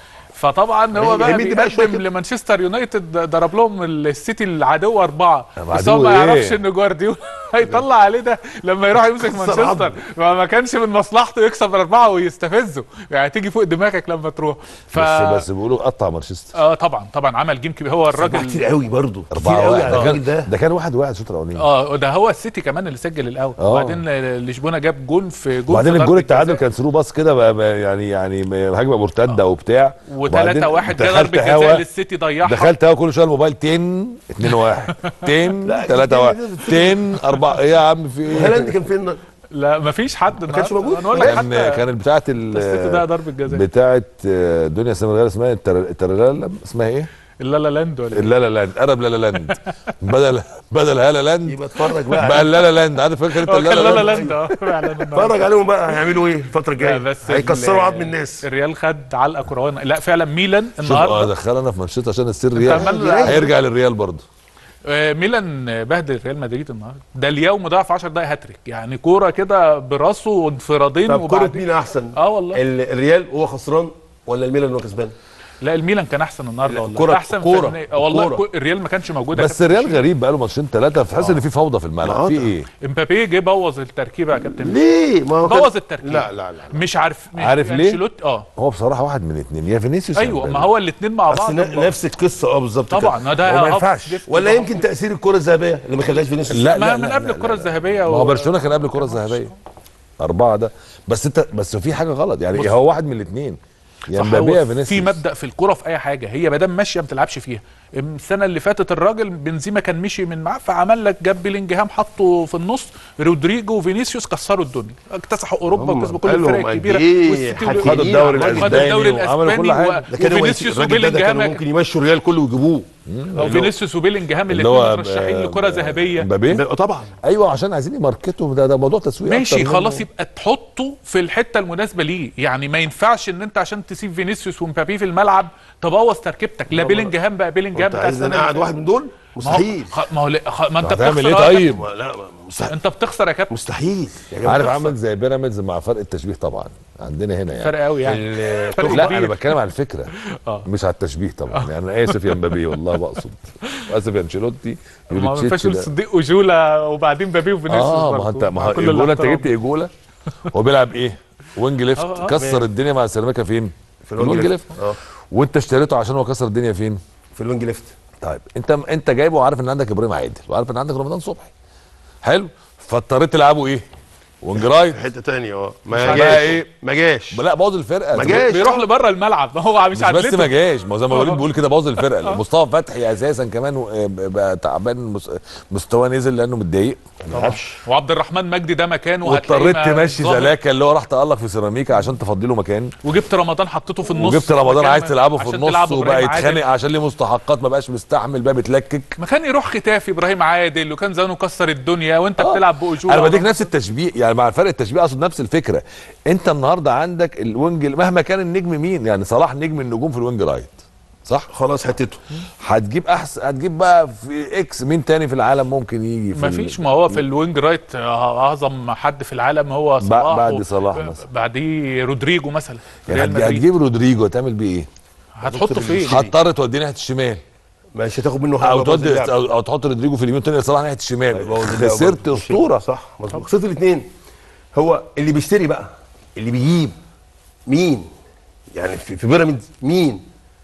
C: فطبعا هو بقى
B: يمد بقى شوية
C: بيقدم
B: كده.
C: لمانشستر يونايتد ضرب لهم السيتي العدو اربعه
A: طب
C: بس هو
A: عدو
C: ما
A: إيه؟
C: يعرفش ان جوارديولا هيطلع عليه ده لما يروح يمسك مانشستر
B: عظم.
C: ما ما كانش من مصلحته يكسب اربعه ويستفزه يعني تيجي فوق دماغك لما تروح ف
A: بس بس بيقولوا قطع مانشستر
C: اه طبعا طبعا عمل جيم كبير هو
B: كتير
C: الراجل
B: قوي برضه كتير
A: أربعة
B: قوي
A: واحد
B: على
A: ده
B: الراجل
A: كان
B: ده
A: ده كان واحد واحد الشوط الأولاني
C: اه ده هو السيتي كمان اللي سجل الاول
A: آه.
C: وبعدين لشبونه جاب جون في جون
A: وبعدين
C: في
A: الجول
C: ضربة
A: التعادل
C: جزاء.
A: كان ثرو باص كده بقى- بقى يعني يعني هجمه مرتده وبتاع وبعدين
C: و3 1 جه
A: دخلت
C: ضربه
A: هوا
C: جزاء للسيتي ضيعها
A: دخلت هوا كل شويه الموبايل تن 2 1 تن 3 1 تن 4 ايه يا عم في ايه؟
B: هالاند كان فين
C: لا مفيش حد ما
B: كانش موجود؟
C: انا اقول لك
A: كان
C: حتى
A: كانت بتاعه
C: السيتي ده
A: ال
C: ضربه جزاء
A: بتاعه آه، دنيا سمير اسمها التر- الترلالا اسمها ايه؟
C: لا لا لاند ولا إيه؟
A: اللا لا لاند قرب لا لا لاند بدل بدل هالا لاند
B: يبقى اتفرج بقى
A: بقى اللا لا لاند عارف فاكر انت
C: هو
A: اللا
C: كان لا لا
A: لا
C: لاند اه فعلا النهاردة.
B: اتفرج عليهم بقى هيعملوا ايه الفتره
C: لا
B: الجايه
C: بس
B: هيكسروا
C: ال-
B: عظم الناس
C: الريال خد علقه كروانه لا فعلا ميلان
A: شوف اه
C: النهارده
A: دخلنا في مانشستر عشان السر
C: عمال-
A: ريال هيرجع للريال برضه
C: آه، ميلان بهدل ريال مدريد النهارده ده اليوم ضاع في 10 دقايق هاتريك يعني كوره كده براسه وانفرادين
B: طب كرة
C: وبعدين
B: مين احسن
C: اه والله
B: ال- الريال وهو خسران ولا الميلان هو كسبان
C: لا الميلان كان احسن النهارده
B: لا،
C: والله
B: كرة-
C: احسن
B: كرة-
C: فنيا. آه والله
B: كرة.
C: كو- الريال ما كانش موجود يا
A: بس
C: كابتن
A: الريال غريب بقى له ماتشين ثلاثه فتحس ان في فوضى في الملعب
B: آه،
A: في
B: ده.
A: ايه؟
C: امبابي جه بوظ التركيبه يا كابتن
B: ليه ما هو كان-
C: بوظ التركيب
B: لا لا لا
C: مش عارف مش
A: عارف ليه؟
C: أنشيلوتي- اه
A: هو بصراحه واحد من اثنين يا فينيسيوس يا
C: ايوه
A: مبابي.
C: ما هو الاثنين مع
B: بس
C: بعض
B: ن- نفس القصه اه بالظبط
C: طبعا،
B: كده.
C: ده
B: هو ما
C: أب-
B: ينفعش
C: ديف-
B: ولا
C: ديف-
B: يمكن تاثير الكره الذهبيه اللي ما خلاش فينيسيوس
A: لا
C: ما
A: لا
C: من
A: لا
C: قبل
A: لا
C: الكره
A: لا.
C: الذهبيه
A: ما هو
C: و...
A: برشلونه كان قبل الكره الذهبيه اربعه ده بس انت بس في حاجه غلط يعني هو واحد من الاثنين يا
C: صح،
A: مبابي يا
C: هو
A: فينيسيوس
C: في مبدا في الكوره في اي حاجه هي ما دام ماشيه ما تلعبش فيها السنه اللي فاتت الراجل بنزيما كان مشي من معاه فعمل لك جاب بيلينجهام حطه في النص رودريجو وفينيسيوس كسروا الدنيا اكتسحوا اوروبا
B: هم
C: وكسبوا كل
B: قالوا
C: الفرق
B: قد
C: الكبيره
B: إيه
C: والسيتي
B: حكيمين
C: وال-
A: خدوا الدوري
B: عمال-
C: خدوا الدوري
A: الاسباني وعملوا كل
C: الاسباني
A: حاجه
C: و-
B: ده كانوا
C: وفينيسيوس
B: الراجل ده, ده كانوا
C: وبيلينجهام
B: ممكن يمشوا الريال كله ويجيبوه
C: او فينيسيوس وبيلينجهام
A: اللي
C: الاثنين
A: هو
C: مرشحين
A: آه،
C: لكره ذهبيه
A: مبابي
B: ده- طبعا
A: ايوه عشان عايزين يماركتوا ده ده موضوع تسويق
C: ماشي
A: أكتر
C: خلاص
A: منه.
C: يبقى تحطه في الحته المناسبه ليه يعني ما ينفعش ان انت عشان تسيب فينيسيوس ومبابي في الملعب تبوظ تركيبتك لا بيلينجهام بقى بيلينجهام
B: انت
C: بتاع
B: عايز
C: السنة
B: انا
C: اللي
B: قاعد
C: فاتت.
B: واحد من دول
C: ما هو-
B: مستحيل
C: خ- ما هو لا- خ- ما انت
A: هتعمل
C: بتخسر
A: ايه
C: آه يا
A: طيب؟
B: ما- لا ما- مستحيل
C: انت بتخسر يا كابتن
B: مستحيل يا جماعه
A: عارف عامل زي بيراميدز مع فرق التشبيه طبعا عندنا هنا يعني
C: فرق قوي يعني
B: ال-
C: فرق
A: لا
C: كبير.
A: انا بتكلم على الفكره
C: آه.
A: مش على التشبيه طبعا يعني انا اسف يا مبابي والله بقصد اسف يا انشيلوتي
C: ما ما ينفعش
A: يوريتشيتش
C: تقول
A: ده.
C: صديق وجولا وبعدين بابي وفينيسيوس
A: اه ما هو
C: برضه.
A: انت ما
C: مع
A: هو
C: كل
A: ايجولا انت
C: الاحترام.
A: جبت ايجولا هو بيلعب ايه؟ وينج ليفت
C: آه، آه.
A: كسر الدنيا مع سيراميكا فين؟ في
B: الوينج
A: الوينج
B: ليفت.
A: ليفت
B: اه
A: وانت اشتريته عشان هو كسر الدنيا فين؟
B: في الوينج ليفت
A: طيب انت انت جايبه وعارف ان عندك ابراهيم عادل وعارف ان عندك رمضان صبحي حلو فاضطريت تلعبه ايه وينج رايت
B: في حته ثانيه اه ما
A: عارف
B: جاش
A: بقى إيه؟
B: ما جاش
A: لا بوظ الفرقه
B: ما جاش.
C: بيروح لبره الملعب ما هو مش
A: مش بس
C: عدلته
A: ما جاش ما هو زي ما وليد بيقول كده بوظ الفرقه مصطفى فتحي اساسا كمان و- بقى تعبان مس- مستواه نزل لانه متضايق
B: ما لعبش
C: وعبد الرحمن مجدي ده مكانه وهتلاقيه
A: واضطريت
C: ما-
A: تمشي
C: ظاهر.
A: زلاكا اللي هو راح تالق في سيراميكا عشان تفضي له مكان
C: وجبت رمضان حطيته في النص
A: وجبت رمضان
C: مكان
A: عايز
C: ما-
A: تلعبه في
C: عشان
A: النص
C: تلعب
A: وبقى
C: إبراهيم عادل.
A: يتخانق عشان ليه مستحقات ما بقاش مستحمل بقى بتلكك
C: ما كان يروح ختافي ابراهيم عادل وكان زمانه كسر الدنيا وانت
A: آه.
C: بتلعب باجور
A: انا بديك نفس التشبيه يعني مع فرق التشبيه اقصد نفس الفكره انت النهارده عندك الوينج مهما كان النجم مين يعني صلاح نجم النجوم في الوينج رايت صح
B: خلاص حتته
A: هتجيب احسن هتجيب بقى في اكس مين تاني في العالم ممكن يجي في
C: ما
A: ال-
C: فيش ما هو في الوينج رايت آه، اعظم حد في العالم هو صلاح
A: بعد
C: و-
A: صلاح مثلا.
C: بعديه رودريجو مثلا
A: يعني
C: ريال
A: هتج-
C: مدريد
A: هتجيب رودريجو هتعمل بيه ايه؟
C: هتحطه فين
A: هتضطر توديه ناحيه الشمال
B: مش هتاخد منه حاجه
A: او
B: بوظ
A: تودي
B: اللعب.
A: او أو تحط رودريجو في اليمين وتنقل صلاح ناحيه الشمال
B: بوظ اللعب
A: خسرت
B: برضه.
A: اسطوره
B: صح مظبوط خسرت الاثنين هو اللي بيشتري بقى اللي بيجيب مين يعني في, في بيراميدز مين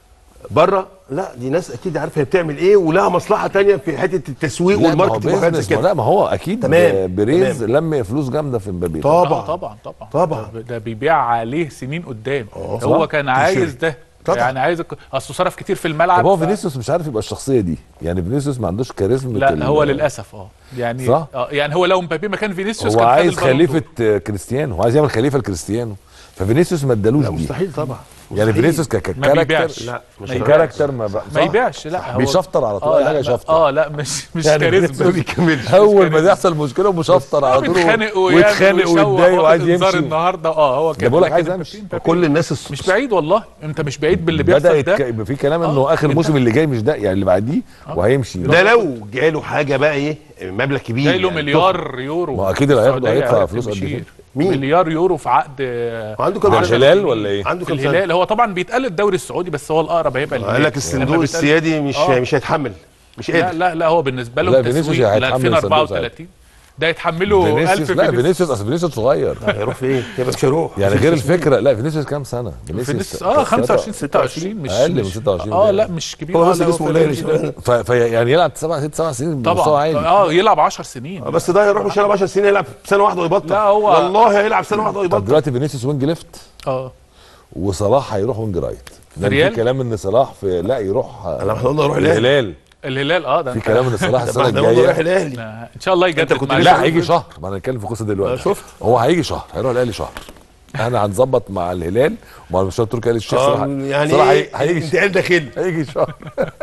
B: بره لا دي ناس اكيد عارفه هي بتعمل ايه ولها مصلحه تانية في حته التسويق
A: لا، ما هو
B: والماركتنج وحاجات
A: بيزنس،
B: زي
A: ما
B: كده
A: لا ما هو اكيد
B: تمام،
A: بريز
B: تمام.
A: لم فلوس جامده في مبابي
C: آه،
B: طبعا
C: طبعا طبعا
B: طبعا.
C: ده, ده بيبيع عليه سنين قدام
B: آه،
C: هو
B: صح.
C: كان
B: تيشيرت.
C: عايز ده
B: طبعا.
C: يعني عايز الك- اصله صرف كتير في الملعب
A: طب هو
C: ف-
A: فينيسيوس مش عارف يبقى الشخصيه دي يعني فينيسيوس ما عندوش كاريزما
C: لا هو للاسف اه يعني
A: صح؟
C: اه يعني هو لو مبابي مكان فينيسيوس
A: هو
C: كان خد
A: عايز
C: البالون دور.
A: خليفه آه، كريستيانو هو عايز يعمل خليفه لكريستيانو ففينيسيوس ما ادالوش
B: لا
A: دي
B: مستحيل طبعا
A: يعني
B: مستحيل.
A: فينيسيوس ك-
C: ما
A: ككاركتر
C: بيبيعش.
B: لا مش
C: ما
B: هيبيعش.
A: كاركتر ما بقى
C: ما يبيعش لا هو
A: بيشفطر على طول
C: اه
A: اي
C: لا
A: حاجه
C: لا
A: يشفطر
C: اه لا مش مش
A: يعني
C: كاريزما
B: ما بيكملش
A: اول ما يحصل مشكله مشفطر على طول
C: ويتخانق
A: ويتخانق ويتضايق وعايز يمشي
C: النهارده اه هو
A: ده
C: كده
A: بقول لك
C: لكن
A: عايز
C: مبابي-
A: امشي
C: مبابي
B: كل الناس الص-
C: مش بعيد والله انت مش بعيد باللي
A: بدا
C: بيحصل
A: يتك...
C: ده
A: يبقى في كلام
C: آه.
A: انه اخر الموسم اللي جاي مش ده يعني اللي بعديه وهيمشي
B: ده لو جاله حاجه بقى ايه مبلغ كبير
C: جاي له
B: يعني
C: مليار يورو
A: ما هو أكيد اللي هياخده
C: السعودية
A: هيدفع
C: عرف
A: فلوس قد
C: يمشيه.
A: كده.
B: مين؟
C: مليار يورو في عقد آه،
B: عنده كام
A: ده
B: عشر
A: الهلال
B: سنين.
A: ولا ايه؟
B: عنده
C: في
B: كام سنه
C: الهلال هو طبعا بيتقال الدوري السعودي بس هو الاقرب هيبقى الهلال
B: قال لك
C: لما
B: الصندوق
C: بيتقال-
B: السيادي مش
C: آه.
B: مش هيتحمل مش
C: لا
B: قادر
C: لا لا هو بالنسبه
A: لا،
C: لهم
A: فينيسيوس
C: تسويق ل
A: هيتحمل الصندوق
C: 2034 ده يتحمله 1000
A: فينيسيوس لا فينيسيوس اصل فينيسيوس صغير
B: هيروح فين؟ يبقى مش هيروح
A: يعني غير الفكره لا فينيسيوس كام سنه؟
C: فينيسيوس اه 25 26 مش
A: أقل من
C: مش-
A: 26
C: اه
A: باين.
C: لا مش كبير
B: هو
C: آه،
B: بس
C: لا،
B: جسمه
C: في
B: قليل
C: الرينج ده.
B: شويه
A: ف... في يعني يلعب سبع ست سبع سنين بمستوى
C: طبعا
A: عالي
C: اه يلعب 10 سنين
B: آه، بس ده هيروح مش هيلعب 10 سنين هيلعب سنه واحده ويبطل
C: لا، هو-
B: والله هيلعب سنه واحده
A: طب
B: ويبطل
A: دلوقتي فينيسيوس وينج ليفت
C: اه
A: وصلاح هيروح وينج رايت لأن في
C: ريال؟
A: كلام ان صلاح في لا يروح
B: انا احنا قلنا يروح الاهلي
A: الهلال
C: الهلال اه ده
A: في
C: أنت-
A: كلام ان صلاح السنه
B: احنا قلنا رايح
A: الجايه
B: الاهلي
C: آه، ان شاء الله يجدد
B: كنت
C: مع
B: لسه
A: لا
C: الهلال.
A: هيجي شهر ما انا هنتكلم في القصه دلوقتي
B: أنا شفت.
A: هو هيجي شهر هيروح الاهلي شهر احنا هنظبط مع الهلال ومع المستشار التركي آل الشيخ صلاح
B: آه، يعني
A: صلاح
B: ايه
A: هي- هيجي
B: انتقال داخلي
A: هيجي شهر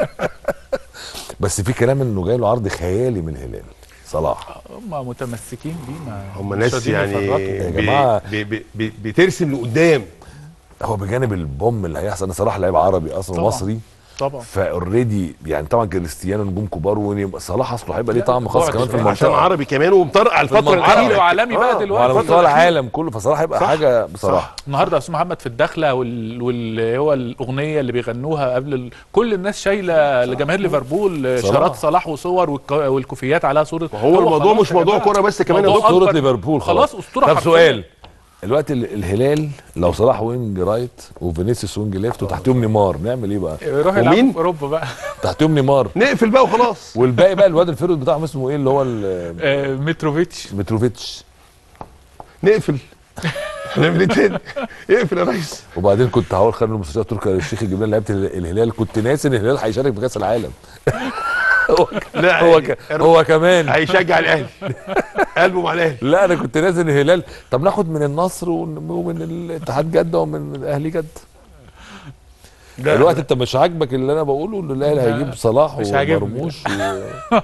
A: بس في كلام انه جاي له عرض خيالي من الهلال صلاح
C: هم متمسكين بيه ما
B: هم
C: مش
B: ناس
C: راضيين
B: يعني
C: يفرطوا.
A: يا
B: بي-
A: جماعة.
B: بي- بي- بي- بترسم لقدام
A: هو بجانب البوم اللي هيحصل ان صلاح لعيب عربي اصلا
C: طبعا.
A: مصري
C: طبعا
A: فاوريدي يعني طبعا كريستيانو نجوم كبار ويبقى صلاح اصله هيبقى ليه
C: لا،
A: طعم خاص
C: بعد
A: كمان في
C: شوية.
B: عشان
A: المنطقه
B: عربي كمان ومطرقع الفتره
A: المنطقة.
C: عربي
B: الاخيره
C: وعالمي بقى
B: آه،
C: دلوقتي
A: وعلى
B: الفترة
A: مستوى
B: الأخيرة.
A: العالم كله فصلاح هيبقى
B: صح.
A: حاجه بصراحه
C: النهارده استاذ محمد في الدخله وال... واللي هو الاغنيه اللي بيغنوها قبل ال... كل الناس شايله لجماهير ليفربول
A: صلاح.
C: شارات صلاح وصور والك... والكوفيات عليها صوره
B: هو الموضوع
C: خلاص
B: مش
C: يا
B: موضوع
C: جماعة.
B: كوره بس كمان يا
C: موضوع
B: دكتور
A: اسطوره
C: أكبر.
A: ليفربول
C: خلاص اسطوره
A: طب
C: حرفياً.
A: سؤال دلوقتي ال- الهلال لو صلاح وينج رايت وفينيسيوس وينج ليفت وتحتهم نيمار نعمل ايه بقى؟
C: يروح
B: ومين؟
C: يلعب في اوروبا بقى
A: تحتهم نيمار
B: نقفل بقى وخلاص
A: والباقي بقى الواد الفيرود بتاعهم اسمه ايه اللي هو ال-
C: آه، متروفيتش
A: متروفيتش
B: نقفل هنعمل ايه تاني؟ اقفل يا ريس
A: وبعدين كنت هقول خلي المستشار تركي آل الشيخ يجيب لنا لعيبه ال- الهلال كنت ناسي ان الهلال هيشارك في كاس العالم هو
B: لا
A: هو, ك... هو كمان
B: هيشجع الاهلي قلبه مع الاهلي
A: لا انا كنت ناسي ان الهلال طب ناخد من النصر ون- ومن الاتحاد جده ومن الاهلي جده
B: ده-
A: دلوقتي انت مش عاجبك اللي انا بقوله ان الاهلي هيجيب صلاح
C: مش عاجبني.
A: ومرموش و...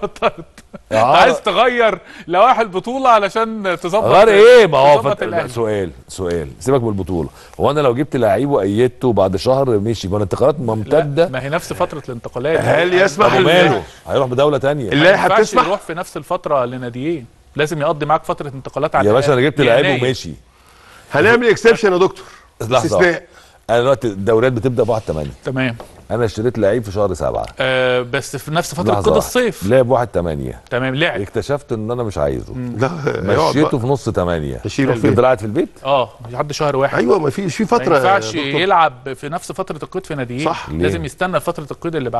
C: عايز تغير لوائح البطوله علشان تظبط
A: غير ايه ما هو
C: تظبط
A: فت...
C: الأهلي.
A: سؤال سؤال سيبك من البطوله هو انا لو جبت لعيب وايدته بعد شهر مشي ما الانتقالات
C: لا
A: ممتده
C: ما هي نفس فتره الانتقالات
B: هل يسمح
A: طب
B: ال-
A: ماله هيروح بدوله تانية
C: ما
B: اللائحه
C: ينفعش
B: بتسمح
C: يروح في نفس الفتره لناديين لازم يقضي معاك فتره انتقالات على
A: يا باشا انا جبت لعيب
C: يناير.
A: ومشي
B: هنعمل اكسبشن يا دكتور
A: لحظه
B: استثناء
A: انا دلوقتي الدوريات بتبدا ب 1 8
C: تمام
A: انا اشتريت لعيب في شهر 7
C: آه بس في نفس فتره
A: لحظة
C: قيد
A: واحدة.
C: الصيف
A: لعب 1 8
C: تمام لعب
A: اكتشفت ان انا مش عايزه
B: لا يقعد
A: مشيته
B: بقى.
A: في نص 8
B: تشيله فين؟
A: فضل قاعد في البيت
C: اه لحد شهر واحد
B: ايوه ما فيش في
C: ما
B: فتره
C: ينفعش
B: يا دكتور.
C: يلعب في نفس فتره القيد في ناديين
B: صح.
A: ليه؟
C: لازم يستنى فتره القيد اللي بعدها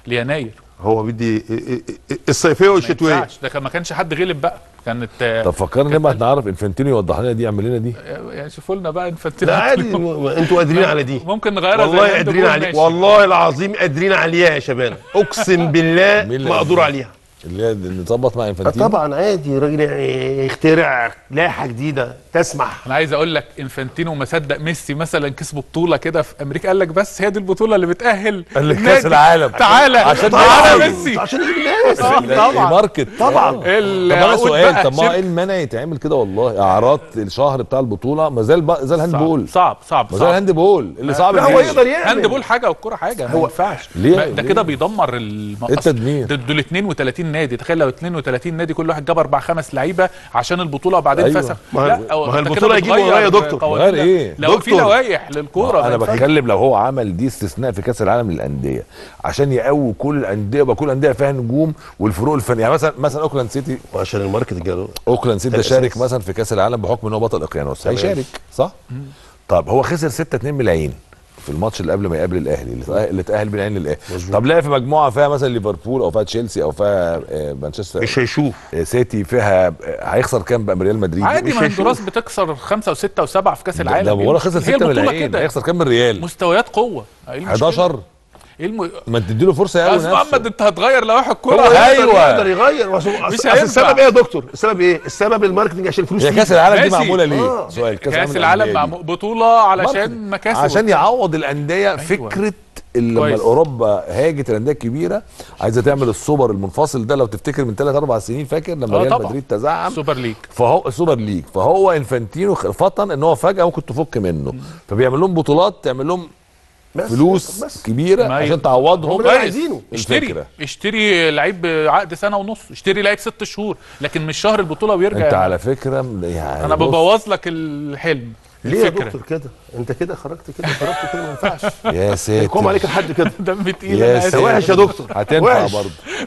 C: ليناير
B: هو بدي الصيفيه
C: ما
B: والشتويه
C: ينفعش. ده كان ما كانش حد غلب بقى كانت آه،
A: طب فكرنا نبقى نعرف انفنتينو يوضح لنا دي يعمل لنا دي
C: يعني شوفوا لنا بقى انفانتينو
B: لا عادي م- انتوا قادرين على دي
C: ممكن نغيرها زي
B: والله
C: ما انت
B: قادرين
C: بتقول
B: عليه
C: ماشي.
B: والله العظيم قادرين عليها يا شباب اقسم بالله
A: مين اللي
B: مقدور
A: قادر؟
B: عليها
A: اللي هي نظبط مع انفنتينو
B: طبعا عادي راجل يعني يخترع لائحه جديده تسمح
C: انا عايز اقول لك انفانتينو ما صدق ميسي مثلا كسبوا بطوله كده في امريكا قال لك بس هي دي البطوله اللي بتاهل
A: قال لك
C: النادي.
A: كأس العالم.
C: تعالى
A: عشان
C: تعالى
A: تعالى.
C: ميسي
B: عشان يجيب الناس
C: آه، طبعا
A: ماركت
B: طبعا.
A: طب
C: ال-
A: انا
C: عقود
A: سؤال
C: بقى،
A: طب ما
C: شركة.
A: ايه المانع يتعمل كده والله اعراض الشهر بتاع البطوله ما زال بقى زال هاند بول
C: صعب صعب
A: ما زال
C: صعب
A: هاند بول اللي صعب
B: لا
A: إن
B: هو
A: إيه؟
B: يقدر يعمل
C: هاند بول حاجه والكوره حاجه ما ينفعش
A: ليه؟
C: ما- ده
A: ليه؟
C: كده بيدمر الم...
A: التدمير.
C: ده دول 32 نادي تخيل لو 32 نادي كل واحد جاب اربع خمس لعيبه عشان البطوله وبعدين
A: أيوة.
C: فسخ
B: ما هي-
C: لا
B: ما
C: أو
B: هي
C: أنت كده
B: البطولة يجيب
C: بتغير
B: ورايا يا دكتور.
C: قوانين.
A: غير إيه؟
C: لو في
B: دكتور.
C: لوائح للكوره ما
A: انا
C: ينفعش.
A: بتكلم لو هو عمل دي استثناء في كاس العالم للانديه عشان يقوي كل الانديه يبقى كل الانديه فيها نجوم والفروق الفنيه يعني مثلا مثلا اوكلاند سيتي
B: وعشان الماركت الجدول
A: اوكلاند سيتي ده
B: الأساس.
A: شارك مثلا في كاس العالم بحكم ان هو بطل اقيانوس هيشارك صح؟ طب هو خسر 6 2 من العين في الماتش اللي قبل ما يقابل الاهلي اللي تأهل- اللي تاهل بالعين للاهلي طب لعب في مجموعه فيها مثلا ليفربول او فيها تشيلسي او فيها آه، مانشستر
B: مش هيشوف
A: آه، سيتي فيها آه، هيخسر كام بقى من ريال مدريد
C: عادي
B: مش
C: ما
B: هيشوف.
C: هندوراس بتكسر خمسه وسته وسبعه في كاس العالم
A: ده ولا خسر
C: هي
A: 6 من
C: البطولة
A: العين
C: كده.
A: هيخسر كام من ريال
C: مستويات قوه إيه المشكلة؟
A: 11
C: ايه الم...
A: ما تديله فرصه يقوي
C: بس محمد
A: نفسه
C: انت هتغير لوائح الكوره
B: هو
A: أيوة.
B: أيوة. يقدر يغير وأصل- أصل- أصل
C: هينفع.
B: السبب ايه يا دكتور السبب ايه السبب الماركتنج عشان الفلوس
A: هي
B: تيجي.
A: كاس العالم دي
C: ماشي.
A: معموله ليه؟
B: آه.
A: سؤال
C: كاس العالم
A: للأندية
C: مع
A: دي.
C: بطوله علشان
A: ماركتنج.
C: مكاسب
A: عشان يعوض الانديه فكره اللي لما
C: كويس.
A: اوروبا هاجت الانديه الكبيره عايزه تعمل السوبر المنفصل ده لو تفتكر من 3 4 سنين فاكر لما
C: آه
A: ريال
C: طبعا.
A: مدريد تزعم
C: سوبر ليج
A: فهو السوبر ليج فهو انفانتينو خ- فطن ان هو فجاه ممكن تفك منه فبيعمل لهم بطولات تعمل لهم
B: بس
A: فلوس
B: بس
A: كبيره
C: ما
A: عشان
B: هم
A: تعوضهم
B: اللي عايزينه.
C: اشتري
A: الفكرة.
C: اشتري لعيب بعقد سنه ونص اشتري لعيب ست شهور لكن مش شهر البطوله ويرجع
A: انت على فكره يعني
C: انا
A: بص،
C: ببوظ لك الحلم
B: ليه يا
C: الفكرة.
B: دكتور كده انت كده خرجت كده خرجت كده ما ينفعش
A: يا
B: يقوم عليك
A: ساتر
B: لحد كده
C: دم تقيل
A: يا
C: أنا آسف.
A: ساتر.
B: وحش يا دكتور
A: هتنفع
B: وحش.
A: برضه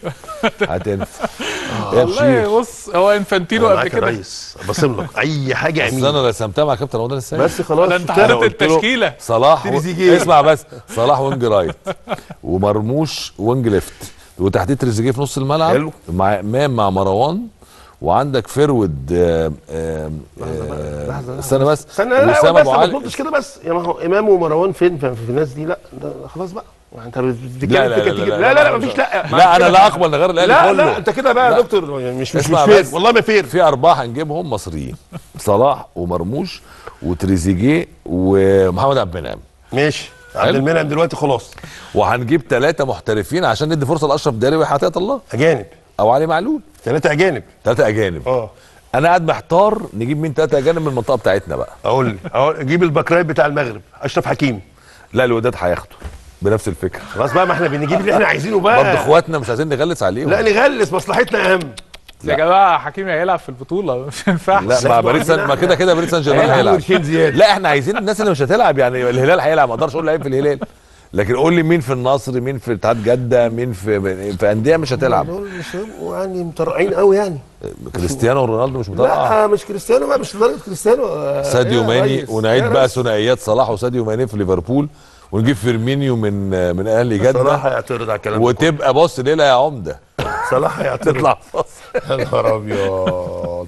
A: هتنفع يا
C: والله
A: بشير
C: بص هو انفانتينو
B: انا
C: قبل
B: معاك يا
C: كده
B: ريس بصم لك اي حاجه
A: بس
B: اعمل
A: انا رسمتها مع كابتن رمضان السيد
B: بس خلاص
C: ده انت
B: شفتها.
C: حاطط
A: قلت له
C: التشكيله
A: صلاح و...
B: تريزيجيه.
A: اسمع بس صلاح وينج رايت ومرموش وينج ليفت وتحتيه تريزيجيه في نص الملعب
B: حلو.
A: مع امام مع مروان وعندك فيرود آم، آم، آه، استنى بس
B: استنى لا لا
A: وسام
B: بس
A: ابو
B: ما
A: علي
B: تنطش كده بس يا ما هو امام ومروان فين في في الناس دي لا ده خلاص بقى انت بتتكلم
A: لا لا
B: فكرة
A: لا
B: تيجي-
A: لا
B: لا
A: لا
B: لا
A: لا
B: مفيش لا
A: لا انا لا اقبل نغير الاهلي
B: لا
A: كله
B: لا انت كده بقى يا
A: لا.
B: دكتور يعني مش مش مش
A: اسمع
B: فير
A: بس.
B: والله ما فير
A: في اربعه هنجيبهم مصريين صلاح ومرموش وتريزيجيه ومحمد عبد المنعم
B: ماشي عبد
A: حلو.
B: المنعم دلوقتي خلاص
A: وهنجيب ثلاثه محترفين عشان ندي فرصه لاشرف داري وحياه الله
B: اجانب
A: او علي معلول
B: ثلاثه اجانب
A: ثلاثه اجانب
B: اه
A: انا قاعد محتار نجيب مين ثلاثه اجانب من المنطقه بتاعتنا بقى
B: اقول لي اقول جيب الباك رايت بتاع المغرب اشرف حكيمي
A: لا الوداد هياخده بنفس الفكره
B: خلاص بقى ما احنا بنجيب اللي احنا عايزينه بقى
A: برضه اخواتنا مش عايزين نغلس عليهم
B: لا نغلس مصلحتنا اهم
C: يا جماعه حكيمي هيلعب في البطوله مش ينفع
A: لا مع باريس سان ما كده كده باريس سان جيرمان
B: هيلعب
A: هيلعب
B: قرشين زيادة.
A: لا احنا عايزين الناس اللي مش هتلعب يعني الهلال هيلعب ما اقدرش اقول لعيب في الهلال لكن قول لي مين في النصر مين في اتحاد جده مين في في انديه مش هتلعب
B: دول مش هيبقوا يعني مطرقعين قوي يعني
A: كريستيانو رونالدو مش مطلع
B: لا مش كريستيانو بقى مش لدرجه كريستيانو آه،
A: ساديو
B: يا
A: ماني
B: ريس،
A: ونعيد
B: يا
A: بقى
B: ريس.
A: ثنائيات صلاح وساديو ماني في ليفربول ونجيب فيرمينيو من من اهلي جده
B: صلاح هيعترض على الكلام ده
A: وتبقى بص ليله يا عمده
B: كله. صلاح هيعترض
A: تطلع فاصل
B: يا نهار ابيض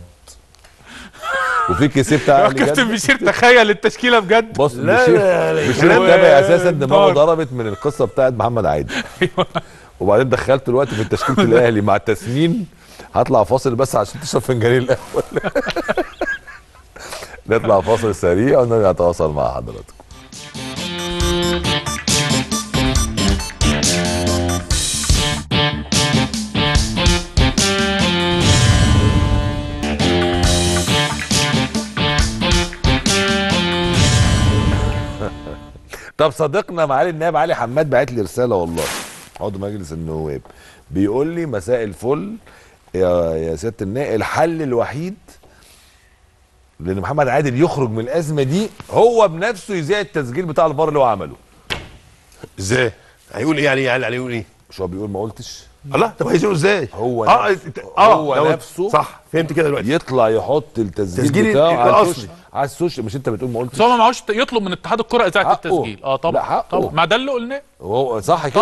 A: وفي كيسيه بتاع
C: يا
A: اهلي
C: كابتن
A: جده
C: بشير تخيل التشكيله بجد
A: بص
B: لا،
A: بشير
B: لا، لا،
A: بشير
B: الكلام
A: متابع
C: ده
A: اساسا دماغه
C: طار.
A: ضربت من القصه بتاعت محمد عادل وبعدين دخلت الوقت في تشكيله الاهلي مع التسنين هطلع فاصل بس عشان تشرب فنجانين القهوه نطلع فاصل سريع ونرجع نتواصل مع حضراتكم طب صديقنا معالي النائب علي حماد بعت لي رساله والله عضو مجلس النواب بيقول لي مساء الفل يا يا سياده النائب الحل الوحيد لان محمد عادل يخرج من الازمه دي هو بنفسه يذيع التسجيل بتاع الفار اللي هو عمله
B: ازاي هيقول ايه يعني يعني هيقول ايه
A: مش هو بيقول ما قلتش
B: الله طب هيزيله ازاي
A: هو
B: اه
A: نفسه-
B: إنت- اه
A: هو
B: لو-
A: نفسه
B: صح فهمت كده دلوقتي
A: يطلع يحط التسجيل
B: تسجيل
A: بتاعه على
B: الأصلي.
A: السوشيال على السوشيال مش انت بتقول ما قلتش
C: بس هو ما معهوش يطلب من اتحاد الكره اذاعه
A: حقه.
C: التسجيل اه طبعا
A: لا، حقه.
C: طبعا ما ده اللي قلناه
A: وهو صح كده
C: طبعا.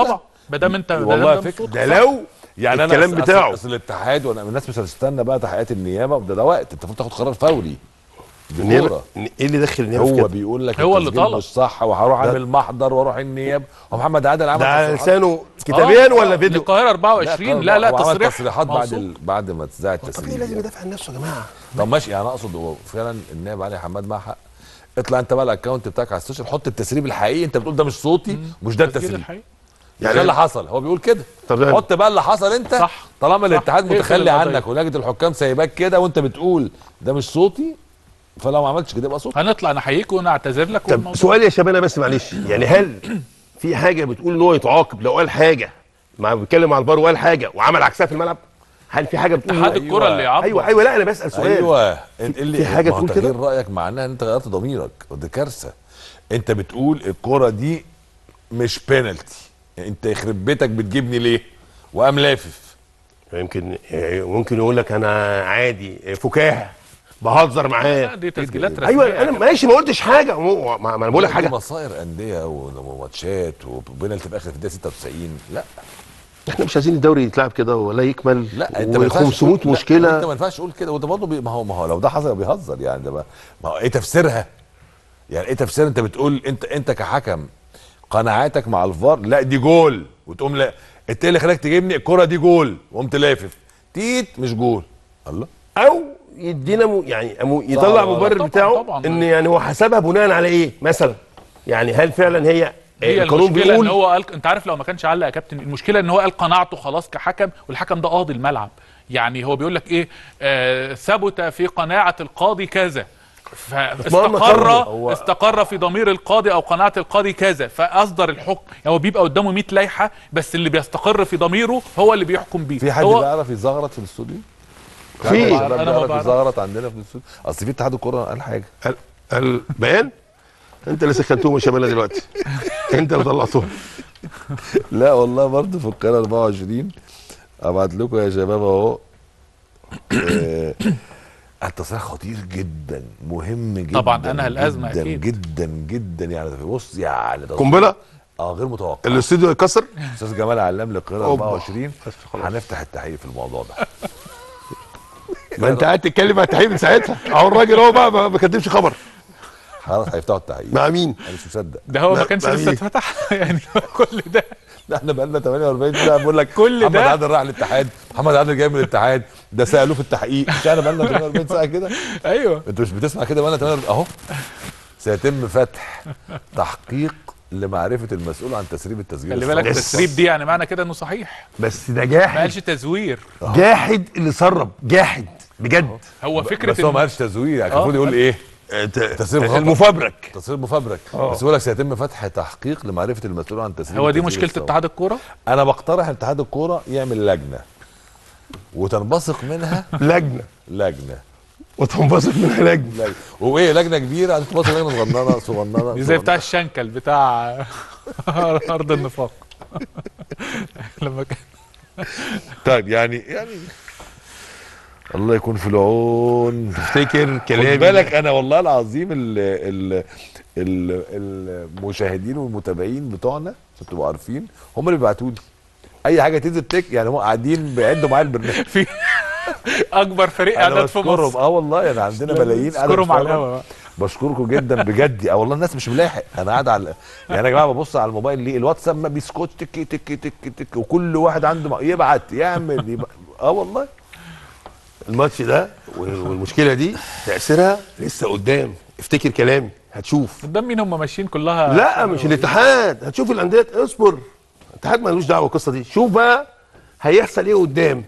C: ما دام انت ما دام
A: والله
C: ده
A: فكرة.
C: مبسوط.
B: ده لو
A: يعني
B: الكلام
A: أنا أصل-
B: بتاعه.
A: اصل الاتحاد وانا الناس مش هتستنى بقى تحقيقات النيابه وده ده وقت انت المفروض تاخد قرار فوري دي
B: النيابه
A: كورة.
B: ايه اللي دخل النيابه في
A: هو
B: كده؟
A: بيقول لك
C: هو اللي
A: التسجيل
C: طلب.
A: مش صح وهروح اعمل محضر واروح النيابه ومحمد عادل عمل
B: ده على
A: تصريحات.
B: لسانه كتابيا
C: آه،
B: ولا
C: آه،
B: فيديو؟
C: القاهره 24 لا لا
A: هو عمل
C: تصريح
A: تصريحات بعد
C: موثوق.
A: ال... بعد ما اتذاع
B: طبيعي
A: التسجيل
B: لازم يدافع عن نفسه يا جماعه
A: طب ماشي يعني انا اقصد هو فعلا النائب علي حماد معاه حق اطلع انت بقى الاكونت بتاعك على السوشيال حط التسريب الحقيقي انت بتقول ده مش صوتي مش ده
C: تسجيل
A: التسريب
C: الحقيقي.
A: يعني ده اللي حصل هو بيقول كده
B: طب ده-
A: حط بقى اللي حصل انت
C: صح.
A: طالما الاتحاد
C: اقفل
A: متخلي
C: القضية.
A: عنك ولجنه الحكام سايباك كده وانت بتقول ده مش صوتي فلو ما عملتش كده يبقى صوتي
C: هنطلع نحييك ونعتذر لك
B: طب
C: والموضوع-
B: سؤال يا شباب انا بس معلش يعني هل في حاجه بتقول ان هو يتعاقب لو قال حاجه مع بيتكلم مع الفار وقال حاجه وعمل عكسها في الملعب هل في حاجه بتقول
C: اتحاد
B: إن هو-
C: الكره اللي يعبر
B: ايوه ايوه لا انا بسال سؤال
A: ايوه انت اللي
B: في حاجة
A: ما هو
B: تقول كده؟
A: تغيير رايك معناها ان انت غيرت ضميرك ودي كارثه انت بتقول الكره دي مش بينالتي انت يخرب بيتك بتجيبني ليه وقام لافف
B: يمكن ممكن يقول لك انا عادي فكاهه بهزر
C: لا،
B: معاه
C: دي تسجيلات رسميه
B: ايوه انا ماشي ما قلتش حاجه مو- ما ما انا بقول لك
A: دي
B: حاجه
A: مصائر انديه وماتشات وبينالتي في اخر في الدقيقه 96 لا
B: احنا مش عايزين الدوري يتلعب كده ولا يكمل
A: لا انت ما ينفعش
B: و500
A: تقول- لا، انت
B: مشكله
A: ما ينفعش تقول كده وده برضه بي... ما هو ما هو لو ده حصل بيهزر يعني ده بقى ما هو ايه تفسيرها؟ يعني ايه تفسير انت بتقول انت انت كحكم قناعاتك مع الفار لا دي جول وتقوم لا انت إيه اللي خلاك تجيبني الكره دي جول وقمت لافف تيت مش جول الله
B: او يدينا م... يعني أمو... يطلع
A: طبعاً،
B: مبرر
C: طبعاً،
B: بتاعه
C: طبعاً.
B: ان يعني هو حسبها بناء على ايه مثلا يعني هل فعلا هي
C: هي
B: القانون
C: المشكله ان
B: بيقول
C: هو قال انت عارف لو ما كانش علق يا كابتن المشكله ان هو قال قناعته خلاص كحكم والحكم ده قاضي الملعب يعني هو بيقول لك ايه آه ثبت في قناعه القاضي كذا فاستقر
B: هو-
C: استقر في ضمير القاضي او قناعه القاضي كذا فاصدر الحكم يعني هو بيبقى قدامه 100 لائحه بس اللي بيستقر في ضميره هو اللي بيحكم بيه
A: في حد
C: هو
A: بيعرف يزغرط في الاستوديو؟
B: في.
A: حد
C: أنا ما
A: بيعرف
C: بعرف.
A: يزغرط عندنا في الاستوديو اصل في اتحاد الكوره قال حاجه
B: ال- البيان انت اللي سخنتوهم يا شباب دلوقتي انت اللي طلعتوهم
A: لا والله برضه في القاهره 24 ابعت لكم يا شباب اهو آه، التصريح خطير جدا مهم جدا
C: طبعاً أنهى الأزمة
A: جدا
C: أكيد.
A: جدا جدا يعني بص يعني تصريح-
B: قنبله
A: اه غير متوقع
B: الاستوديو يتكسر
A: استاذ جمال علام للقاهره
B: أوبا.
A: 24
B: بس خلاص.
A: هنفتح التحقيق في الموضوع ده
B: ما انت قاعد تتكلم على التحقيق من ساعتها اهو الراجل اهو بقى ما ما كدبش خبر
A: خلاص هيفتحوا التحقيق
B: مع مين
A: انا مش مصدق
C: ده هو ما
B: لا،
C: كانش
B: ما
C: لسه
B: مين؟
C: اتفتح يعني كل ده
A: ده احنا بقالنا 48 ساعه بقول لك
C: كل
A: محمد
C: ده؟
A: عادل راح الاتحاد محمد عادل جاي من الاتحاد ده سالوه في التحقيق مش احنا بقالنا 48 ساعه كده
C: ايوه
A: انت مش بتسمع كده وانا 48 اهو سيتم فتح تحقيق لمعرفه المسؤول عن تسريب التسجيل
C: خلي بالك
A: الصوتي.
C: التسريب دي يعني معنى كده انه صحيح
B: بس ده
C: ما
B: جاحد
C: قالش تزوير
B: جاحد اللي سرب جاحد بجد
C: هو فكره
A: بس هو ما
C: إن-
A: قالش تزوير يعني كان
C: آه.
A: المفروض يقول ايه
B: تسريب
A: خطأ.
B: المفبرك
A: تصريح مفبرك بس يقول لك سيتم فتح تحقيق لمعرفه المسؤول عن تسريب
C: هو دي
A: التسجيل
C: مشكله
A: الصوتي.
C: اتحاد الكوره
A: انا بقترح اتحاد الكوره يعمل لجنه وتنبثق منها
B: لجنه
A: لجنه
B: وتنبسط منها لجنه
A: لجنه وايه لجنه كبيره تنبثق لجنه صغننه صغننه
C: دي زي بتاع
A: صغننة.
C: الشنكل بتاع ارض النفاق لما كان
A: طيب يعني يعني الله يكون في العون
B: افتكر
A: خد
B: كلامي
A: بالك انا والله العظيم ال ال ال المشاهدين والمتابعين بتوعنا عشان تبقوا عارفين هم اللي بيبعتوا لي اي حاجه تنزل تك يعني هم قاعدين بيعدوا معايا البرنامج
C: في اكبر فريق
A: انا
C: اعداد في
A: بشكرهم
C: مصر
A: اه والله يعني عندنا ملايين قاعدة
C: اشكرهم على
A: بتتفرج.
C: الهوا بقى.
A: بشكركم جدا بجد اه والله الناس مش ملاحق انا قاعد على يعني يا جماعه ببص على الموبايل ليه الواتساب ما بيسكتش تك تك تك تك وكل واحد عنده م- يبعت يعمل يبقى اه والله
B: الماتش ده وال- والمشكله دي تاثيرها لسه قدام افتكر كلامي هتشوف
C: قدام مين هم ماشيين كلها
B: لا مش الاتحاد هتشوف الانديه اصبر الاتحاد ملوش دعوه بالقصه دي شوف بقى هيحصل ايه قدام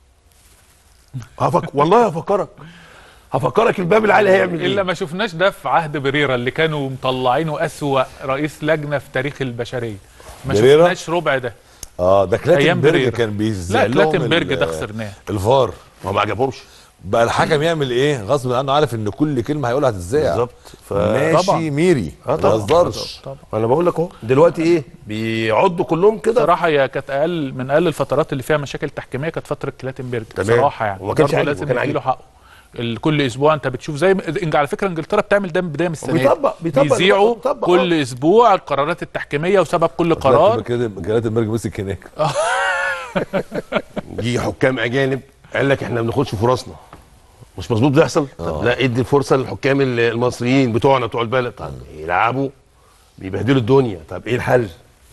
B: هفك... والله هفكرك هفكرك الباب العالي هيعمل
C: الا
B: ايه
C: ما شفناش ده في عهد بريرا اللي كانوا مطلعينه اسوا رئيس لجنه في تاريخ البشريه ما
A: بريرا؟
C: شفناش ربع ده
A: اه ده
C: أيام
A: كلاتنبرج
C: بريرا.
A: كان بيزعل
C: لا
A: لهم
C: كلاتنبرج
A: ال-
C: ده خسرناه
A: الفار
B: ما ما عجبهمش
A: بقى الحكم يعمل ايه غصب عنه عارف ان كل كلمه هيقولها هتتذاع
B: بالظبط ف...
A: ماشي
C: طبعاً.
A: ميري
B: اه
A: ما
B: طبعا
A: يهزرش
C: طبعا
B: انا بقول لك اهو دلوقتي ايه بيعضوا كلهم كده
C: صراحه هي كانت اقل من اقل الفترات اللي فيها مشاكل تحكيميه كانت فتره كلاتنبرج
B: تمام.
C: صراحه يعني
B: وما كانش
C: برضه
B: عاجبه،
C: لازم
B: كان
C: يديله
B: عاجبه.
C: حقه ال- كل اسبوع انت بتشوف زي ما- إنج- على فكره انجلترا بتعمل ده من بدايه من السنه دي.
B: بيطبق- بيطبق-
C: بيذيعوا
B: بيطبق،
C: كل اسبوع القرارات التحكيميه وسبب كل قرار
A: كده جلالة الملك مسك هناك
B: يجي حكام اجانب قال لك احنا ما بناخدش فرصنا مش مظبوط بيحصل طب لا ادي الفرصه للحكام ال- المصريين بتوعنا بتوع البلد طب يلعبوا بيبهدلوا الدنيا طب ايه الحل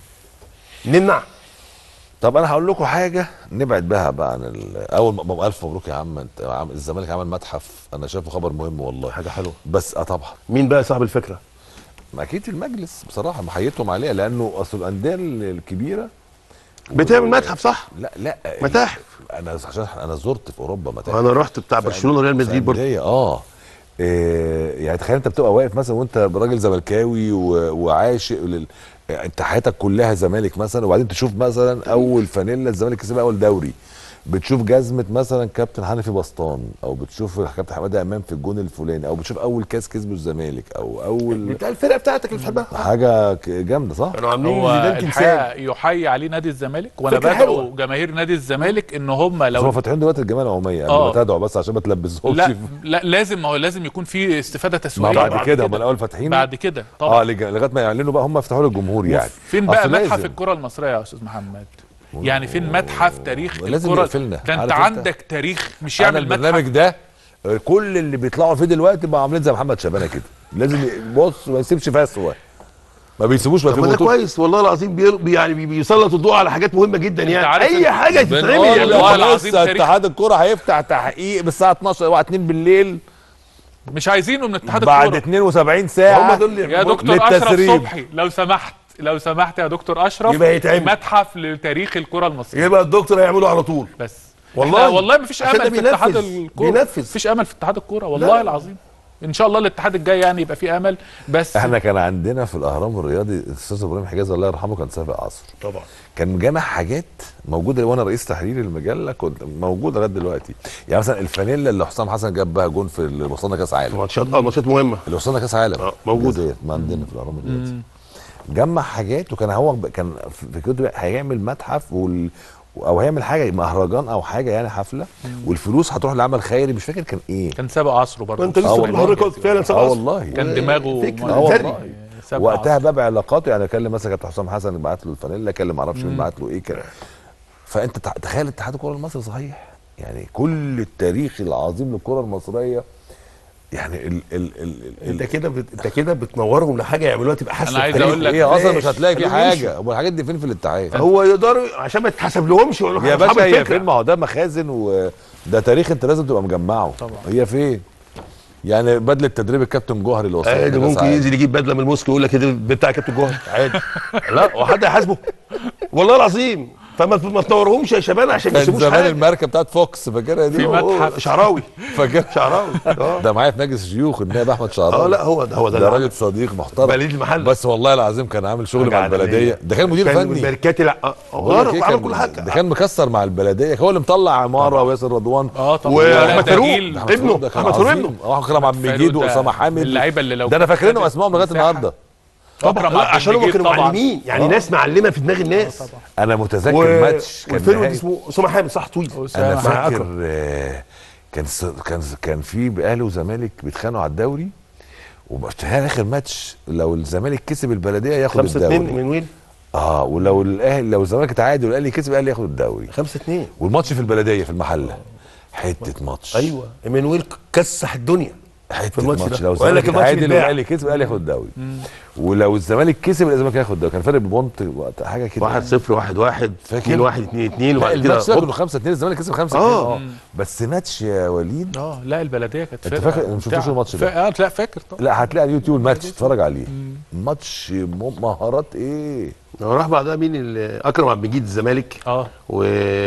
B: نمنع
A: طب انا هقول لكم حاجه نبعد بها بقى عن ال- اول ما الف مبروك يا عم انت عم- الزمالك عمل متحف انا شايفه خبر مهم والله
B: حاجه حلوه
A: بس اه طبعا
B: مين بقى صاحب الفكره
A: ما اكيد المجلس بصراحه محيتهم عليها لانه اصل الانديه الكبيره
B: بتعمل متحف صح
A: لا لا
B: متاحف.
A: انا عشان انا زرت في اوروبا متاحف
B: انا رحت بتاع برشلونه وريال مدريد برضه
A: برضه اه إيه يعني تخيل انت بتبقى واقف مثلا وانت راجل زملكاوي و- وعاشق لل... انت حياتك كلها زمالك مثلا وبعدين تشوف مثلا اول فانيلا الزمالك كسب اول دوري بتشوف جزمه مثلا كابتن حنفي بسطان او بتشوف كابتن حماده امام في الجون الفلاني او بتشوف اول كاس كسبه الزمالك او اول
B: بتاع الفرقه بتاعتك اللي بتحبها
A: حاجه ك- جامده صح؟
B: كانوا عاملين
C: هو
B: زيدان تمثال
C: الحقيقه يحيي عليه نادي الزمالك وانا
B: فكرة
C: بدعو
B: حلوة.
C: جماهير نادي الزمالك ان هم
A: بس هم
C: لو
A: فاتحين دلوقتي الجمعيه العموميه قبل
C: آه.
A: ما تدعوا بس عشان ما تلبسهمش
C: لا
A: في-
C: لا لازم ما هو لازم يكون في استفاده
A: ما
C: تسويقيه
A: بعد كده هم الاول فاتحين
C: بعد كده
A: اه
C: طبعا
A: لج- لغايه ما يعلنوا بقى هم يفتحوا للجمهور يعني
C: فين بقى
A: أصل
C: متحف
A: لازم.
C: الكره المصريه يا استاذ محمد يعني فين متحف تاريخ
A: لازم
C: الكره
A: يقفلنا.
C: ده انت
A: عارف أنت؟
C: عندك تاريخ مش
A: انا
C: يعمل
A: البرنامج
C: متحف
A: ده كل اللي بيطلعوا فيه دلوقتي بقى عاملين زي محمد شبانه كده لازم ي- بص ما يسيبش فسوه ما بيسيبوش ما
B: طب ما ده
A: بيموتوش
B: كويس والله العظيم بي بي- يعني بي- بيسلط الضوء على حاجات مهمه جدا يعني
C: عارف
B: اي
C: إن-
B: حاجه تتعمل
A: بنقول
C: والله
B: يعملوها.
A: لك
C: العظيم
A: لسه
C: تاريخ.
A: اتحاد الكوره هيفتح تحقيق بالساعه 12 او 2 بالليل
C: مش عايزينه من اتحاد
A: بعد
C: الكوره
A: 72 ساعه
B: هم دول اللي
C: يا دكتور اشرف
A: للتسريب.
C: صبحي لو سمحت لو سمحت يا دكتور اشرف
B: يبقى يتعمل.
C: متحف لتاريخ الكره المصريه
B: يبقى الدكتور هيعملوا على طول
C: بس
B: والله.
C: والله والله مفيش
B: عشان
C: امل
B: ده
C: في اتحاد
B: بينفذ.
C: الكوره
B: بينفذ.
C: مفيش امل في اتحاد الكوره والله
B: لا.
C: العظيم ان شاء الله الاتحاد الجاي يعني يبقى فيه امل بس
A: احنا كان عندنا في الاهرام الرياضي الاستاذ ابراهيم حجازي الله يرحمه كان سابق عصر
B: طبعا
A: كان جامع حاجات موجوده وانا رئيس تحرير المجله كنت موجوده لغايه دلوقتي يعني مثلا الفانيلا اللي حسام حسن جاب بها جون في اللي وصلنا كاس عالم
B: ماتشات اه ماتشات مهمه
A: اللي وصلنا كاس عالم
B: آه، موجودة.
A: الجزائر، ما عندنا في الاهرام دلوقتي جمع حاجات وكان هو ب- كان في كده هيعمل متحف وال او هيعمل حاجه مهرجان او حاجه يعني حفله والفلوس هتروح لعمل خيري مش فاكر كان ايه
C: كان سابق عصره برضه
B: وانت
A: آه
B: لسه
A: والله.
B: بتحرك فعلا
A: اه
B: سبعة
A: والله
C: كان دماغه
B: فكرة
C: ما-
A: اه
B: ثري.
A: والله
C: سابق
A: وقتها
C: عصره.
A: بقى بعلاقاته يعني اكلم مثلا كابتن حسام حسن بعت له الفانيلا اكلم معرفش مين بعت له ايه كده فانت تع- تخيل اتحاد الكره المصري صحيح يعني كل التاريخ العظيم للكره المصريه يعني ال ال ال ال
B: انت كده بت... انت كده بتنورهم لحاجه يعملوها تبقى حاسه
C: أنا عايز
B: بتاريخ.
C: أقول لك
A: ايه اصلا
B: ليش؟
A: مش هتلاقي فيه
B: خليهم يمشوا.
A: حاجه هو الحاجات دي فين في الاتحاد
B: هو يقدروا عشان ما تتحسب لهمش يقولوا
A: يا
B: إحنا أصحاب
A: باشا هي
B: الفكرة.
A: فين ما هو ده مخازن وده تاريخ انت لازم تبقى مجمعه
C: طبعا.
A: هي فين يعني بدله تدريب الكابتن جوهري اللي وصلنا
B: عادي
A: كأس
B: ممكن
A: عالم.
B: ينزل يجيب بدله من الموسكو يقول لك ده بتاع كابتن جوهر عادي لا وحد هيحاسبه والله العظيم فما ما تنورهمش يا شباب عشان ما
A: كان
B: يسيبوش
A: زمان
B: حاجه
A: الماركه بتاعت فوكس فاكرها دي
C: في متحف.
B: شعراوي
A: فاكر
B: شعراوي اه
A: ده معايا في مجلس الشيوخ النائب احمد شعراوي
B: اه لا هو ده هو ده
A: ده
B: اللي
A: راجل صديق محترم
B: بلديه المحل
A: بس والله العظيم كان عامل شغل
B: حاجة
A: مع
B: عالمية.
A: البلديه ده كان مدير
B: كان
A: فني
B: الماركات لا اه
A: بقول لك
B: غير
A: إيه،
B: وعمل
A: كان-
B: كل حاجه
A: ده كان مكسر مع البلديه هو اللي مطلع عماره وياسر رضوان
C: اه طبعا
B: واحمد
C: ولا
B: فاروق
C: تجيل.
A: أحمد
B: ابنه،
A: فاروق ده كان
B: أحمد فاروق
A: عظيم.
B: ابنه.
A: اه كرم عبد
C: فاروق
A: المجيد
C: ده
A: واسامه
C: من
A: حامد
C: اللعيبه اللي لو
A: ده انا فاكرينهم
C: خدت
A: اسمائهم لغايه
C: مساحة.
A: النهارده
C: اكرم عبد
B: عشان هم
C: المجيد
B: كانوا
C: طبعا
B: معلمين يعني
A: آه.
B: ناس معلمه في دماغ الناس
A: انا متذكر
B: و-
A: ماتش كان
B: والفيرود
A: نهائي
B: اسمه اسامه حامد صح طويل
C: أسامة
A: انا
B: مع
A: فاكر
B: أكرم.
A: آه، كان س- كان كان في اهلي وزمالك بيتخانقوا على الدوري وبعدها اخر ماتش لو الزمالك كسب البلديه ياخد
B: 5 2
A: الدوري
B: من وين؟
A: اه ولو الاهلي لو الزمالك تعادل والاهلي كسب الاهلي ياخد الدوري
B: 5 2
A: والماتش في البلديه في المحله حته ماتش
B: ايوه ايمانويل كسح الدنيا في
A: حته
B: الماتش
A: ماتش
B: ده.
A: لو
B: وقال لك
A: الزمالك
B: الماتش
A: تعادل
B: بيتباع.
A: والاهلي كسب الاهلي ياخد الدوري ولو الزمالك كسب الزمالك هياخد الدوري كان فارق ببونت وقت حاجه كده
B: 1 0 1 1
A: فاكر؟
B: 2 1 2 2
A: لا
B: وبعد كده
A: الماتش ده
B: هوب.
A: كانوا 5 2 الزمالك كسب 5 2
B: آه.
A: اه بس ماتش يا وليد
C: اه لا البلديه كانت
A: أنت
C: فرقة
A: فاكر- أنا ما شفتوش
C: ممتعة.
A: الماتش ده.
C: فا- اه لا فاكر طبعا
A: لا هتلاقي على اليوتيوب الماتش اتفرج عليه ماتش م- مهارات ايه
B: هو راح بعدها مين ال- اكرم عبد المجيد الزمالك
C: اه
B: و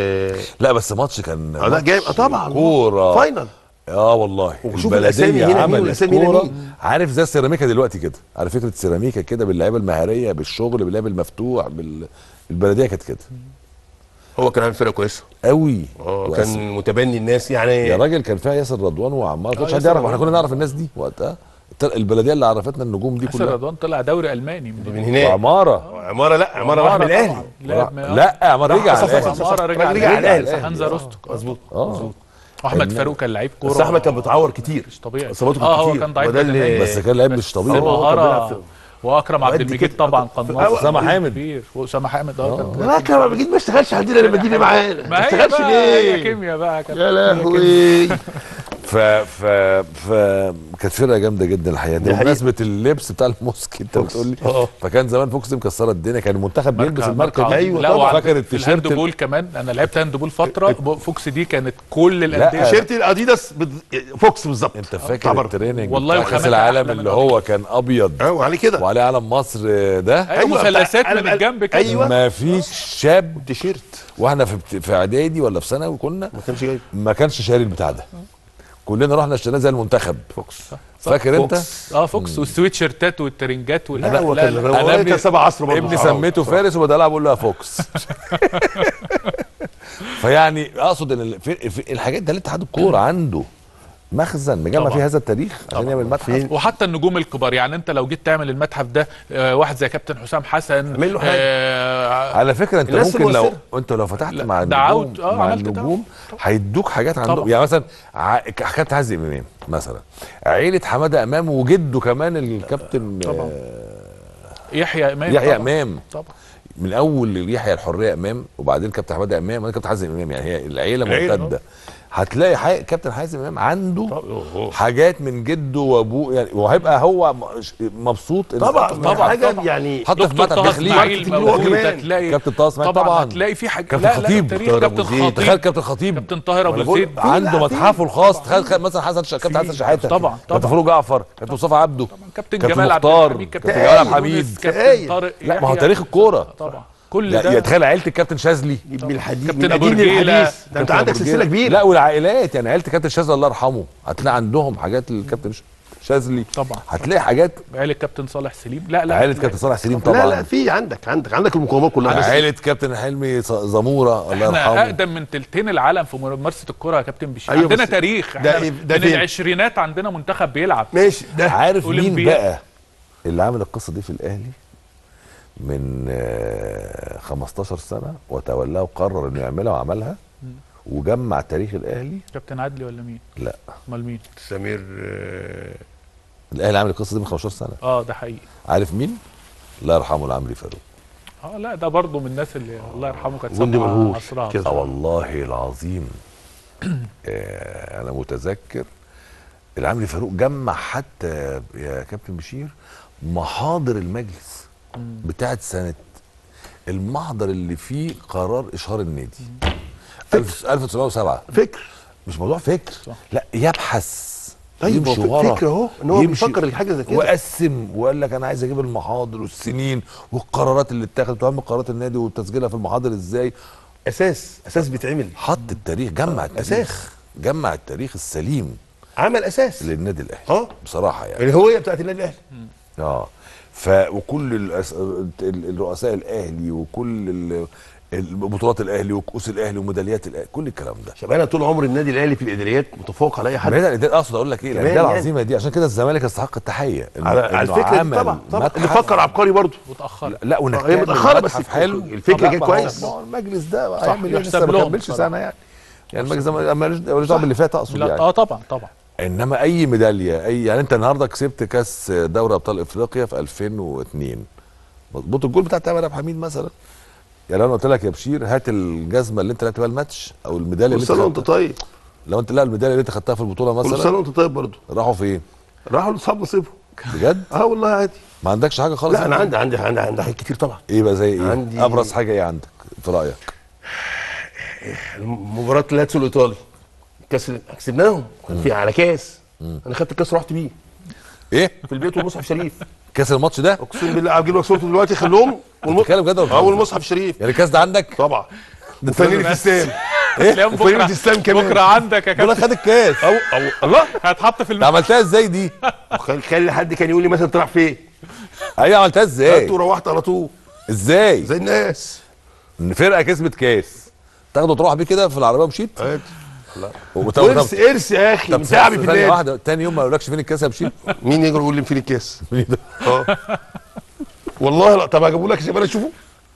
A: لا بس ماتش كان
B: اه لا جايب اه طبعا
A: كوره
B: فاينل
A: اه والله
B: وشوف الأسامي هنا مين
A: عملت
B: والأسامي هنا
A: كوره
B: مين.
A: عارف زي السيراميكا دلوقتي كده على فكره السيراميكا كده باللعيبه المهاريه بالشغل باللعب المفتوح بال... البلديه كانت كده
B: هو كان عامل فرقه كويسه
A: قوي
B: اه
A: وأس-
B: كان متبني الناس يعني
A: يا راجل كان فيها ياسر رضوان وعمار ما كانش
C: آه،
A: حد
C: ياسر
A: يعرف احنا
C: رضوان.
A: كنا نعرف الناس دي وقتها الت- البلديه اللي عرفتنا النجوم دي
C: ياسر
A: كلها
C: رضوان طلع دوري الماني من
B: من هناك
A: وعماره
B: عماره لا عماره راح من الاهلي
C: لا
A: لا عمار رجع
B: صح،
A: على
B: صح،
A: الأهلي.
B: صح، صح.
C: عمارة رجع
B: رجع على
C: على
B: الأهلي.
C: هانزا روستوك
B: مظبوط
A: اه
C: احمد
A: إن-
C: فاروق كان لعيب كوره
B: بس احمد كان بيتعور كتير
C: مش طبيعي
B: اصاباته
C: اه
B: كانت
C: هو
B: كتير
C: كان ضعيف
B: وده
C: بدنيا.
B: اللي
A: بس كان لعيب مش
C: بس
A: طبيعي
B: هو كان بيلعب
C: مهاره
B: في-
C: واكرم عبد
B: وقد
C: المجيد
B: كده.
C: طبعا قناص
A: أسامة حامد.
C: كبير واسامه حامد اه كان-
B: لا كان بجيب ما اشتغلش عندنا لما تجيبي معانا ما
C: ما هي
B: اشتغلش
C: بقى هي
B: ليه
C: كيمياء بقى كانت
B: يا لهوي
A: ف ف ف كانت فرقه جامده جدا الحقيقه
B: دي حقيقة.
A: بمناسبه اللبس بتاع الموسكي انت
B: فوكس.
A: بتقول لي
B: اه.
A: فكان زمان فوكس دي مكسره الدنيا كان المنتخب بيلبس
C: ماركة-
A: الماركه
C: ماركة
A: دي
B: أيوة
C: لا
B: طبعا.
C: وعلى
A: فاكر
C: في
A: التيشيرت
C: الهاند بول كمان انا لعبت هاند بول فتره ب- فوكس دي كانت كل الانديه
B: تيشيرت الاديداس بد- فوكس بالظبط
A: انت
B: بتاع
A: فاكر
B: بره.
A: التريننج
C: والله
A: والله كاس
C: وخاماتها
A: العالم
C: أحلى من
A: اللي
C: الأبيض.
A: هو كان ابيض
B: اه وعليه كده
A: وعليه علم مصر ده
C: ايوه مثلثات من
B: بتاع-
C: الجنب كده
B: أيوة.
A: ما فيش شاب
B: تيشيرت
A: واحنا في بت- في اعدادي ولا في ثانوي كنا
B: ما كانش جايب
A: ما كانش شاري البتاع ده كلنا رحنا اشتريناه زي المنتخب
B: فوكس
A: فاكر انت
B: فوكس.
C: اه فوكس والسويتشيرتات والترنجات وال
B: لا هو كان
A: أنا
B: هو
A: ابني-
B: كان سبع عصر برضه
A: ابني
B: حرام.
A: سميته فارس وبدأ العب اقول له يا فوكس فيعني اقصد ان ال- في- في- الحاجات ده الاتحاد الكوره عنده مخزن مجمع
C: طبعا.
A: فيه هذا التاريخ عشان يعمل متحف
C: وحتى النجوم الكبار يعني انت لو جيت تعمل المتحف ده آه واحد زي كابتن حسام حسن
B: اعمل له حاجة.
C: آه
A: على فكره انت
B: الناس
A: ممكن لو
B: المؤثرة.
A: انت لو فتحت
C: لا،
A: مع
C: دعوت،
A: النجوم
C: اه،
A: مع
C: عملت
A: النجوم هيدوك حاجات عندهم
C: طبعا.
A: يعني مثلا ع- حكايه حازم امام مثلا عيله حماده امام وجده كمان الكابتن
C: طبعا.
A: آه،
C: يحيى امام
A: يحيى
C: طبعا.
A: امام
C: طبعا
A: من اول يحيى الحريه امام وبعدين كابتن حماده امام وبعدين كابتن حازم امام يعني هي العيله
B: العيلة،
A: ممتده هتلاقي حي... كابتن حازم امام عنده حاجات من جده وابوه يعني وهيبقى هو م- ش- مبسوط إن-
B: طبعا
C: طبعا،
B: طبعا حاجه
C: طبعا.
B: يعني
A: حتى في
C: دكتور
A: متحف
C: طه
A: تخليل
C: اسماعيل
B: ماركتنج
C: موجود
B: كمان.
C: هتلاقي
A: كابتن طه اسماعيل
C: طبعا
A: طبعا
C: هتلاقي في حاجه
A: كابتن
C: لا لا
A: خطيب
C: تاريخ
B: طاهر
C: كابتن
B: أبو زيد.
C: خطيب
A: تخيل كابتن خطيب
C: كابتن طاهر
A: أنا
C: ابو
A: بقول
C: زيد
A: عنده
B: لا،
A: متحفه
B: في-
A: الخاص تخيل تخيل مثلا حسن ش... كابتن حسن شحاته
C: طبعا،
A: كابتن
C: طبعا.
A: فاروق جعفر كابتن مصطفى عبده
C: كابتن
A: كابتن
C: جمال عبد
A: مختار
C: الحميد
A: كابتن
C: كابتن
A: جمال عبد
C: يونس،
A: الحميد
C: كابتن
B: هايل.
C: طارق
A: لا ما هو
C: يحيى.
A: تاريخ الكوره
C: طبعا كل
A: لا
C: ده
A: يا تخيل عيله الكابتن شاذلي
B: من الحديث
C: كابتن
B: من
C: أبو
B: قديم
C: رجيلة.
B: للحديث ده انت
A: كابتن
B: عندك
A: أبو
B: سلسله
A: رجيلة.
B: كبيره
A: لا والعائلات يعني عيله الكابتن شاذلي الله يرحمه هتلاقي عندهم حاجات الكابتن ش- شاذلي
C: طبعا
A: هتلاقي حاجات
C: عيله كابتن صالح سليم لا لا
A: عائله كابتن صالح سليم
B: لا لا
A: طبعا
B: في عندك عندك عندك المقومات كلها بس
A: عائله كابتن حلمي ص- زموره الله
C: احنا
A: يرحمه
C: اقدم من تلتين العالم في ممارسه الكره يا كابتن بشير
B: أيوة
C: عندنا
B: بس
C: تاريخ
B: ده
C: احنا
B: إيه- ده
C: من
B: فين؟
C: العشرينات عندنا منتخب بيلعب
B: ماشي ده
A: عارف مين
C: أولمبياد.
A: بقى اللي عامل القصه دي في الاهلي من آه، 15 سنه وتولاه وقرر انه يعملها وعملها وجمع تاريخ الاهلي
C: كابتن عدلي ولا مين
A: لا
C: امال مين
B: سمير آه،
A: الاهلي عامل القصه دي من 15 سنه
C: اه ده حقيقي
A: عارف مين الله يرحمه العمري فاروق
C: اه لا ده برضه من الناس اللي الله يرحمه كانت
B: جندي
C: سابقة
B: ملهوش
C: عصرها
B: كده.
A: اه والله العظيم آه انا متذكر العمري فاروق جمع حتى يا كابتن بشير محاضر المجلس بتاعت سنه المحضر اللي فيه قرار اشهار النادي ألف- 1907
B: فكر
A: مش موضوع فكر
C: صح.
A: لا يبحث
B: طيب
A: يمشي
B: هو
A: ورا
B: فكر اهو ان هو
A: يمشي
B: بيفكر الحاجه زي كده
A: وقسم وقال لك انا عايز اجيب المحاضر والسنين والقرارات اللي اتخذت واهم قرارات النادي وتسجيلها في المحاضر ازاي
B: اساس اساس بيتعمل
A: حط التاريخ جمع التاريخ
B: أساس.
A: جمع التاريخ السليم
B: عمل اساس
A: للنادي الاهلي
B: اه
A: بصراحه يعني
B: الهويه بتاعت النادي الاهلي
A: اه ف وكل الأس... ال- الرؤساء الاهلي وكل ال- البطولات الاهلي وكؤوس الاهلي وميداليات الاهلي كل الكلام ده
B: شباب انا طول عمر النادي الاهلي في الاداريات متفوق على اي حد
A: بعيد عن الإدارة، اقصد اقول لك ايه
B: كمان
A: الانديه
B: يعني.
A: العظيمه دي عشان كده الزمالك يستحق التحيه إنه-
B: على, على
A: إنه
B: الفكره دي
A: عمل
B: طبعا طبعا اللي
A: متحف-
B: فكر عبقري برضه
C: وتاخرت
A: لا وانك
B: آه، هي
A: تعمل
B: متأخرة بس
A: متحف حلو
B: الفكر
A: لا،
B: جه
A: ما هو-
B: كويس.
A: ما هو المجلس ده
C: صح،
A: هيعمل ايه
C: يحسب
A: لسه ما
C: لهم
A: كملش
C: بصراحة.
A: سنه يعني يعني المجلس ده مالوش مالوش دعوه باللي فات اقصد
C: لا
A: يعني
C: اه طبعا طبعا
A: انما اي ميداليه اي يعني انت النهارده كسبت كاس دوري ابطال افريقيا في 2002 مظبوط الجول بتاع تامر عبد الحميد مثلا يعني لو انا قلت لك يا بشير هات الجزمه اللي انت لعبت بيها الماتش او الميداليه
B: كل
A: اللي
B: سنه
A: انت
B: وانت
A: خدتها
B: طيب
A: لو انت لا الميداليه اللي انت خدتها في البطوله
B: كل سنه
A: مثلا
B: وانت طيب برضه
A: راحوا فين؟
B: راحوا لاصحاب نصيبهم
A: بجد؟
B: اه والله عادي
A: ما عندكش حاجه خالص
B: لا انا عندي عندي عندي, عندي حاجات كتير طبعا
A: ايه بقى زي ايه؟
B: عندي-
A: ابرز حاجه ايه عندك في رايك؟
B: مباراه لاتسيو الايطالي كاس كسبناهم كان في على كاس انا خدت الكاس رحت بيه
A: ايه؟
B: في البيت والمصحف شريف
A: كاس الماتش ده؟
B: اقسم بالله هجيب لك صورته دلوقتي خلوهم والم...
A: بتتكلم بجد ولا
B: اه
A: بتهزر؟
B: والمصحف شريف
A: يعني الكاس ده عندك؟
B: طبعا وفانيلة السام
C: تلاقيهم
B: وفريق
C: بكره
B: الإسلام كمان.
C: بكره عندك يا
A: بقول لك
C: كابتن
A: خد الكاس
B: او او الله
C: هتحط في
A: انت
C: الم...
A: عملتها ازاي دي؟
B: خلي خلي حد كان يقول لي مثلا تروح فين
A: ايوه عملتها ازاي؟
B: خدت وروحت على طول
A: ازاي؟
B: زي الناس
A: ان فرقه كسبت كاس تاخده تروح بيه كده في العربيه ومشيت
B: عادي
A: وطب-
B: ارث
A: طب-
B: ارث يا اخي
A: طب
B: متعبي في
A: ثانية
B: النادي
A: واحده تاني يوم ما يقولكش فين الكاس يا بشير
B: مين يجي يقول لي فين الكاس اه والله لا طب هجيبه لك يا شباب اشوفه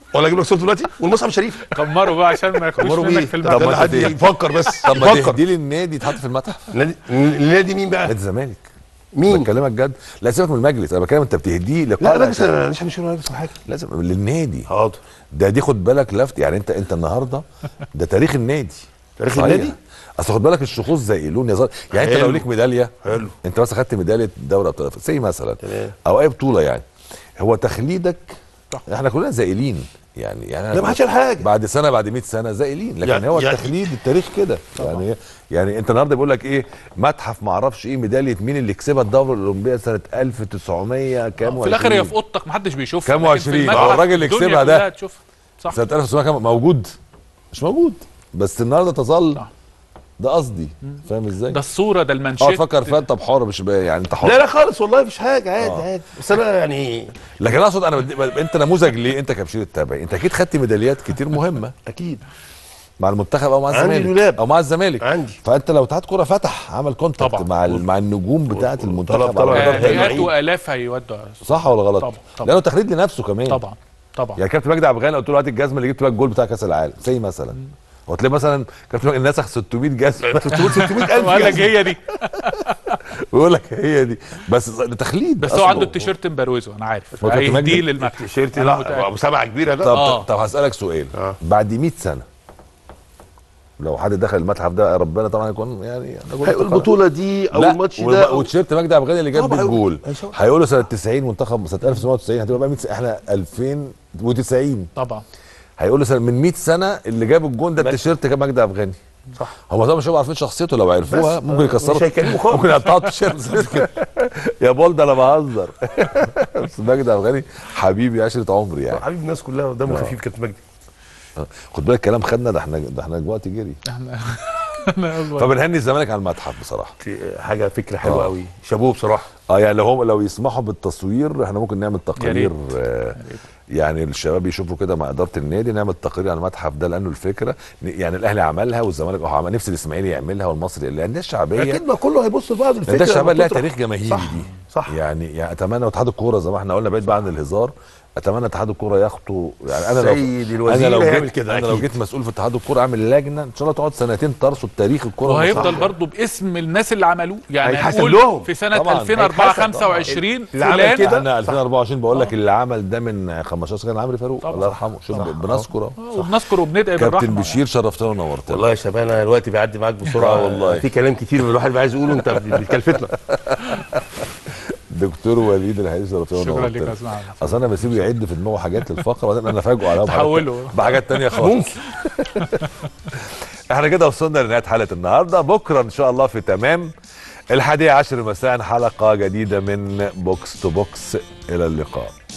B: ولا اجيب لك صورته دلوقتي والمصحف شريف
C: كمروا بقى عشان ما ياخدوش
B: مروا
C: منك
B: مين
C: في
B: طب
C: الملعب
A: ما
B: حد
A: أنت-
B: يفكر بس
A: طب ما
B: يفكر
A: تهدي لي النادي يتحط في المتحف
B: النادي النادي مين بقى
A: نادي الزمالك
B: مين
A: بكلمك جد لا سيبك من المجلس انا بتكلم انت بتهديه
B: لا
A: لقاء
B: لا بس انا مش مش مش حاجه
A: لازم للنادي
B: حاضر
A: ده دي خد بالك لفت يعني انت انت النهارده ده تاريخ النادي
B: تاريخ
A: صحيح.
B: النادي؟
A: اصل خد بالك الشخوص زائلون يا زار يعني انت لو
B: حلو.
A: ليك ميداليه
B: حلو.
A: انت مثلا خدت ميداليه دوري ابطال زي مثلا
B: تمام.
A: او اي بطوله يعني هو تخليدك احنا كلنا زائلين يعني يعني
B: لا ما حدش قال حاجه
A: بعد سنه بعد 100 سنه زائلين لكن
B: يعني-
A: هو
B: يعني-
A: التخليد التاريخ كده يعني يعني انت النهارده بيقول لك ايه متحف ما اعرفش ايه ميداليه مين اللي كسبها الدوره الاولمبيه سنه 1900 كام
C: في الاخر هي
A: وعشرين.
C: في اوضتك محدش بيشوفها
A: كام
C: لكن في
A: وعشرين؟
C: المتحف
A: اه الراجل اللي
C: الدنيا
A: كسبها ده.
C: كلها تشوفها صح
A: سنه 1900 كام موجود مش موجود بس النهارده تظل
C: صح.
A: ده قصدي فاهم ازاي؟
C: ده الصوره ده
A: اه
C: المانشيت
A: تفكر فيها انت بحر مش بقى يعني انت حر
B: لا لا خالص والله مفيش حاجه عادي
A: آه.
B: عادي بس انا يعني
A: لكن انا اقصد انا بدي... انت نموذج ليه انت كبشير التابعي انت اكيد خدت ميداليات كتير مهمه
B: اكيد
A: مع المنتخب او مع
B: عندي
A: الزمالك
B: دولاب.
A: او مع الزمالك
B: عندي.
A: فانت لو اتحاد كوره فتح عمل كونتاكت
C: طبعا.
A: مع ال... مع النجوم بتاعه المنتخب
B: طلب- طلب
A: على
B: ده
A: مدار
C: آه،
B: حلو.
A: تاريخ.
C: مئات والاف هيودوا
A: صح ولا غلط؟
C: طبعا، طبعا.
A: لانه تخليد لنفسه كمان
C: طبعا طبعا
A: يعني كابتن مجدي عبد الغني قلت له هات الجزمه اللي جبت بيها الجول بتاع كاس العالم زي مثلا وتلاقي مثلا كابتن مجدي نسخ 600 جزمه 600
C: وقال لك
A: الف
C: هي دي
A: ويقول لك هي دي بس ده تخليد
C: بس هو
A: أصله.
C: عنده التيشيرت مبروزه انا عارف
A: هو كابتن
C: هيهديه
A: مجدي؟
C: للمتحف
B: تيشيرت
C: أنا
B: لا
C: متأكد.
B: ابو سبعه كبيره ده
A: طب
C: آه.
A: طب هسألك سؤال
B: آه.
A: بعد 100 سنة لو حد دخل المتحف ده ربنا طبعا يكون يعني
B: هيقول البطوله دي او
A: لا
B: الماتش
A: والب-
B: ده
A: وتيشيرت مجدي عبد الغني اللي جاب
B: طبعا
A: بيه الجول
B: هيشوف.
A: هيقولوا سنة 90 منتخب سنة 1990 هتبقى بقى 100 سنة احنا 2090
C: طبعا
A: هيقولوا سنة من 100 سنة اللي جاب الجون ده التيشيرت كان مجدي عبد الغني
B: صح
A: هم طبعا مش هيبقوا عارفين شخصيته لو عرفوها
B: بس،
A: ممكن
B: آه،
A: يكسروا
B: مش هيكلموا خالص.
A: ممكن يقطعوا التيشيرت كده. يا بولد انا بهزر بس مجدي عبد الغني حبيبي عشرة عمري يعني
B: حبيب الناس كلها دمه خفيف كابتن مجدي
A: خد بالك الكلام خدنا ده احنا ده احنا الوقت جري
C: احنا أنا أكبر.
A: فبنهني الزمالك على المتحف بصراحه
B: حاجه فكره حلوه
A: آه.
B: قوي شابوه بصراحه
A: اه يعني لو هم لو يسمحوا بالتصوير احنا ممكن نعمل تقارير
C: ريت.
A: آه يعني الشباب يشوفوا كده مع اداره النادي نعمل تقارير على المتحف ده لانه الفكره ن- يعني الاهلي عملها والزمالك اه عمل نفس الاسماعيلي يعملها والمصري الانديه الشعبيه
B: اكيد ما كله هيبص لبعض الفكره
A: الانديه الشعبيه
B: لما
A: لها
B: تطرح.
A: تاريخ جماهيري
B: صح،
A: دي
B: صح.
A: يعني يعني اتمنى اتحاد الكوره زي ما احنا قلنا بعيد بقى عن الهزار اتمنى اتحاد الكوره ياخطو يعني انا لو
B: سيد الوزير
A: انا لو
B: هيعمل
A: جيت
B: كده
A: انا لو
B: أكيد.
A: جيت مسؤول في اتحاد الكوره اعمل لجنه ان شاء الله تقعد سنتين ترصد تاريخ الكوره
C: وهيفضل
A: المصرية.
C: برضه باسم الناس اللي عملوه يعني
B: هيتحسب
C: هنقول
B: لهم.
C: في سنه
A: طبعاً.
C: 2004
B: هيتحسب طبعاً.
C: 25
B: اللي عمل
C: فلان
B: كده
A: احنا 2024 بقول لك اللي عمل ده من 15 سنه كان عمرو فاروق
C: طبعا.
A: الله يرحمه شوف بنذكر اهو
C: آه، وبنذكر وبندعي
A: كابتن
C: بالرحمه
A: بشير شرفتنا ونورتنا
B: والله يا شباب انا الوقت بيعدي معاك بسرعه
A: آه والله.
B: في كلام كتير من الواحد بيبقى عايز يقوله انت بتكلفتنا
A: دكتور وليد الحقيقي شرفتنا
C: شكرا لك يا
A: ونورتنا
C: اسماعيل
A: اصل انا بسيبه يعد في دماغه حاجات للفقره وبعدين انا فاجئه عليها بحاجات-
C: تحوله.
A: بحاجات تانية خالص
B: ممكن
A: احنا كده وصلنا لنهايه حلقه النهارده بكره ان شاء الله في تمام الحادية عشر مساء حلقه جديده من بوكس تو بوكس الى اللقاء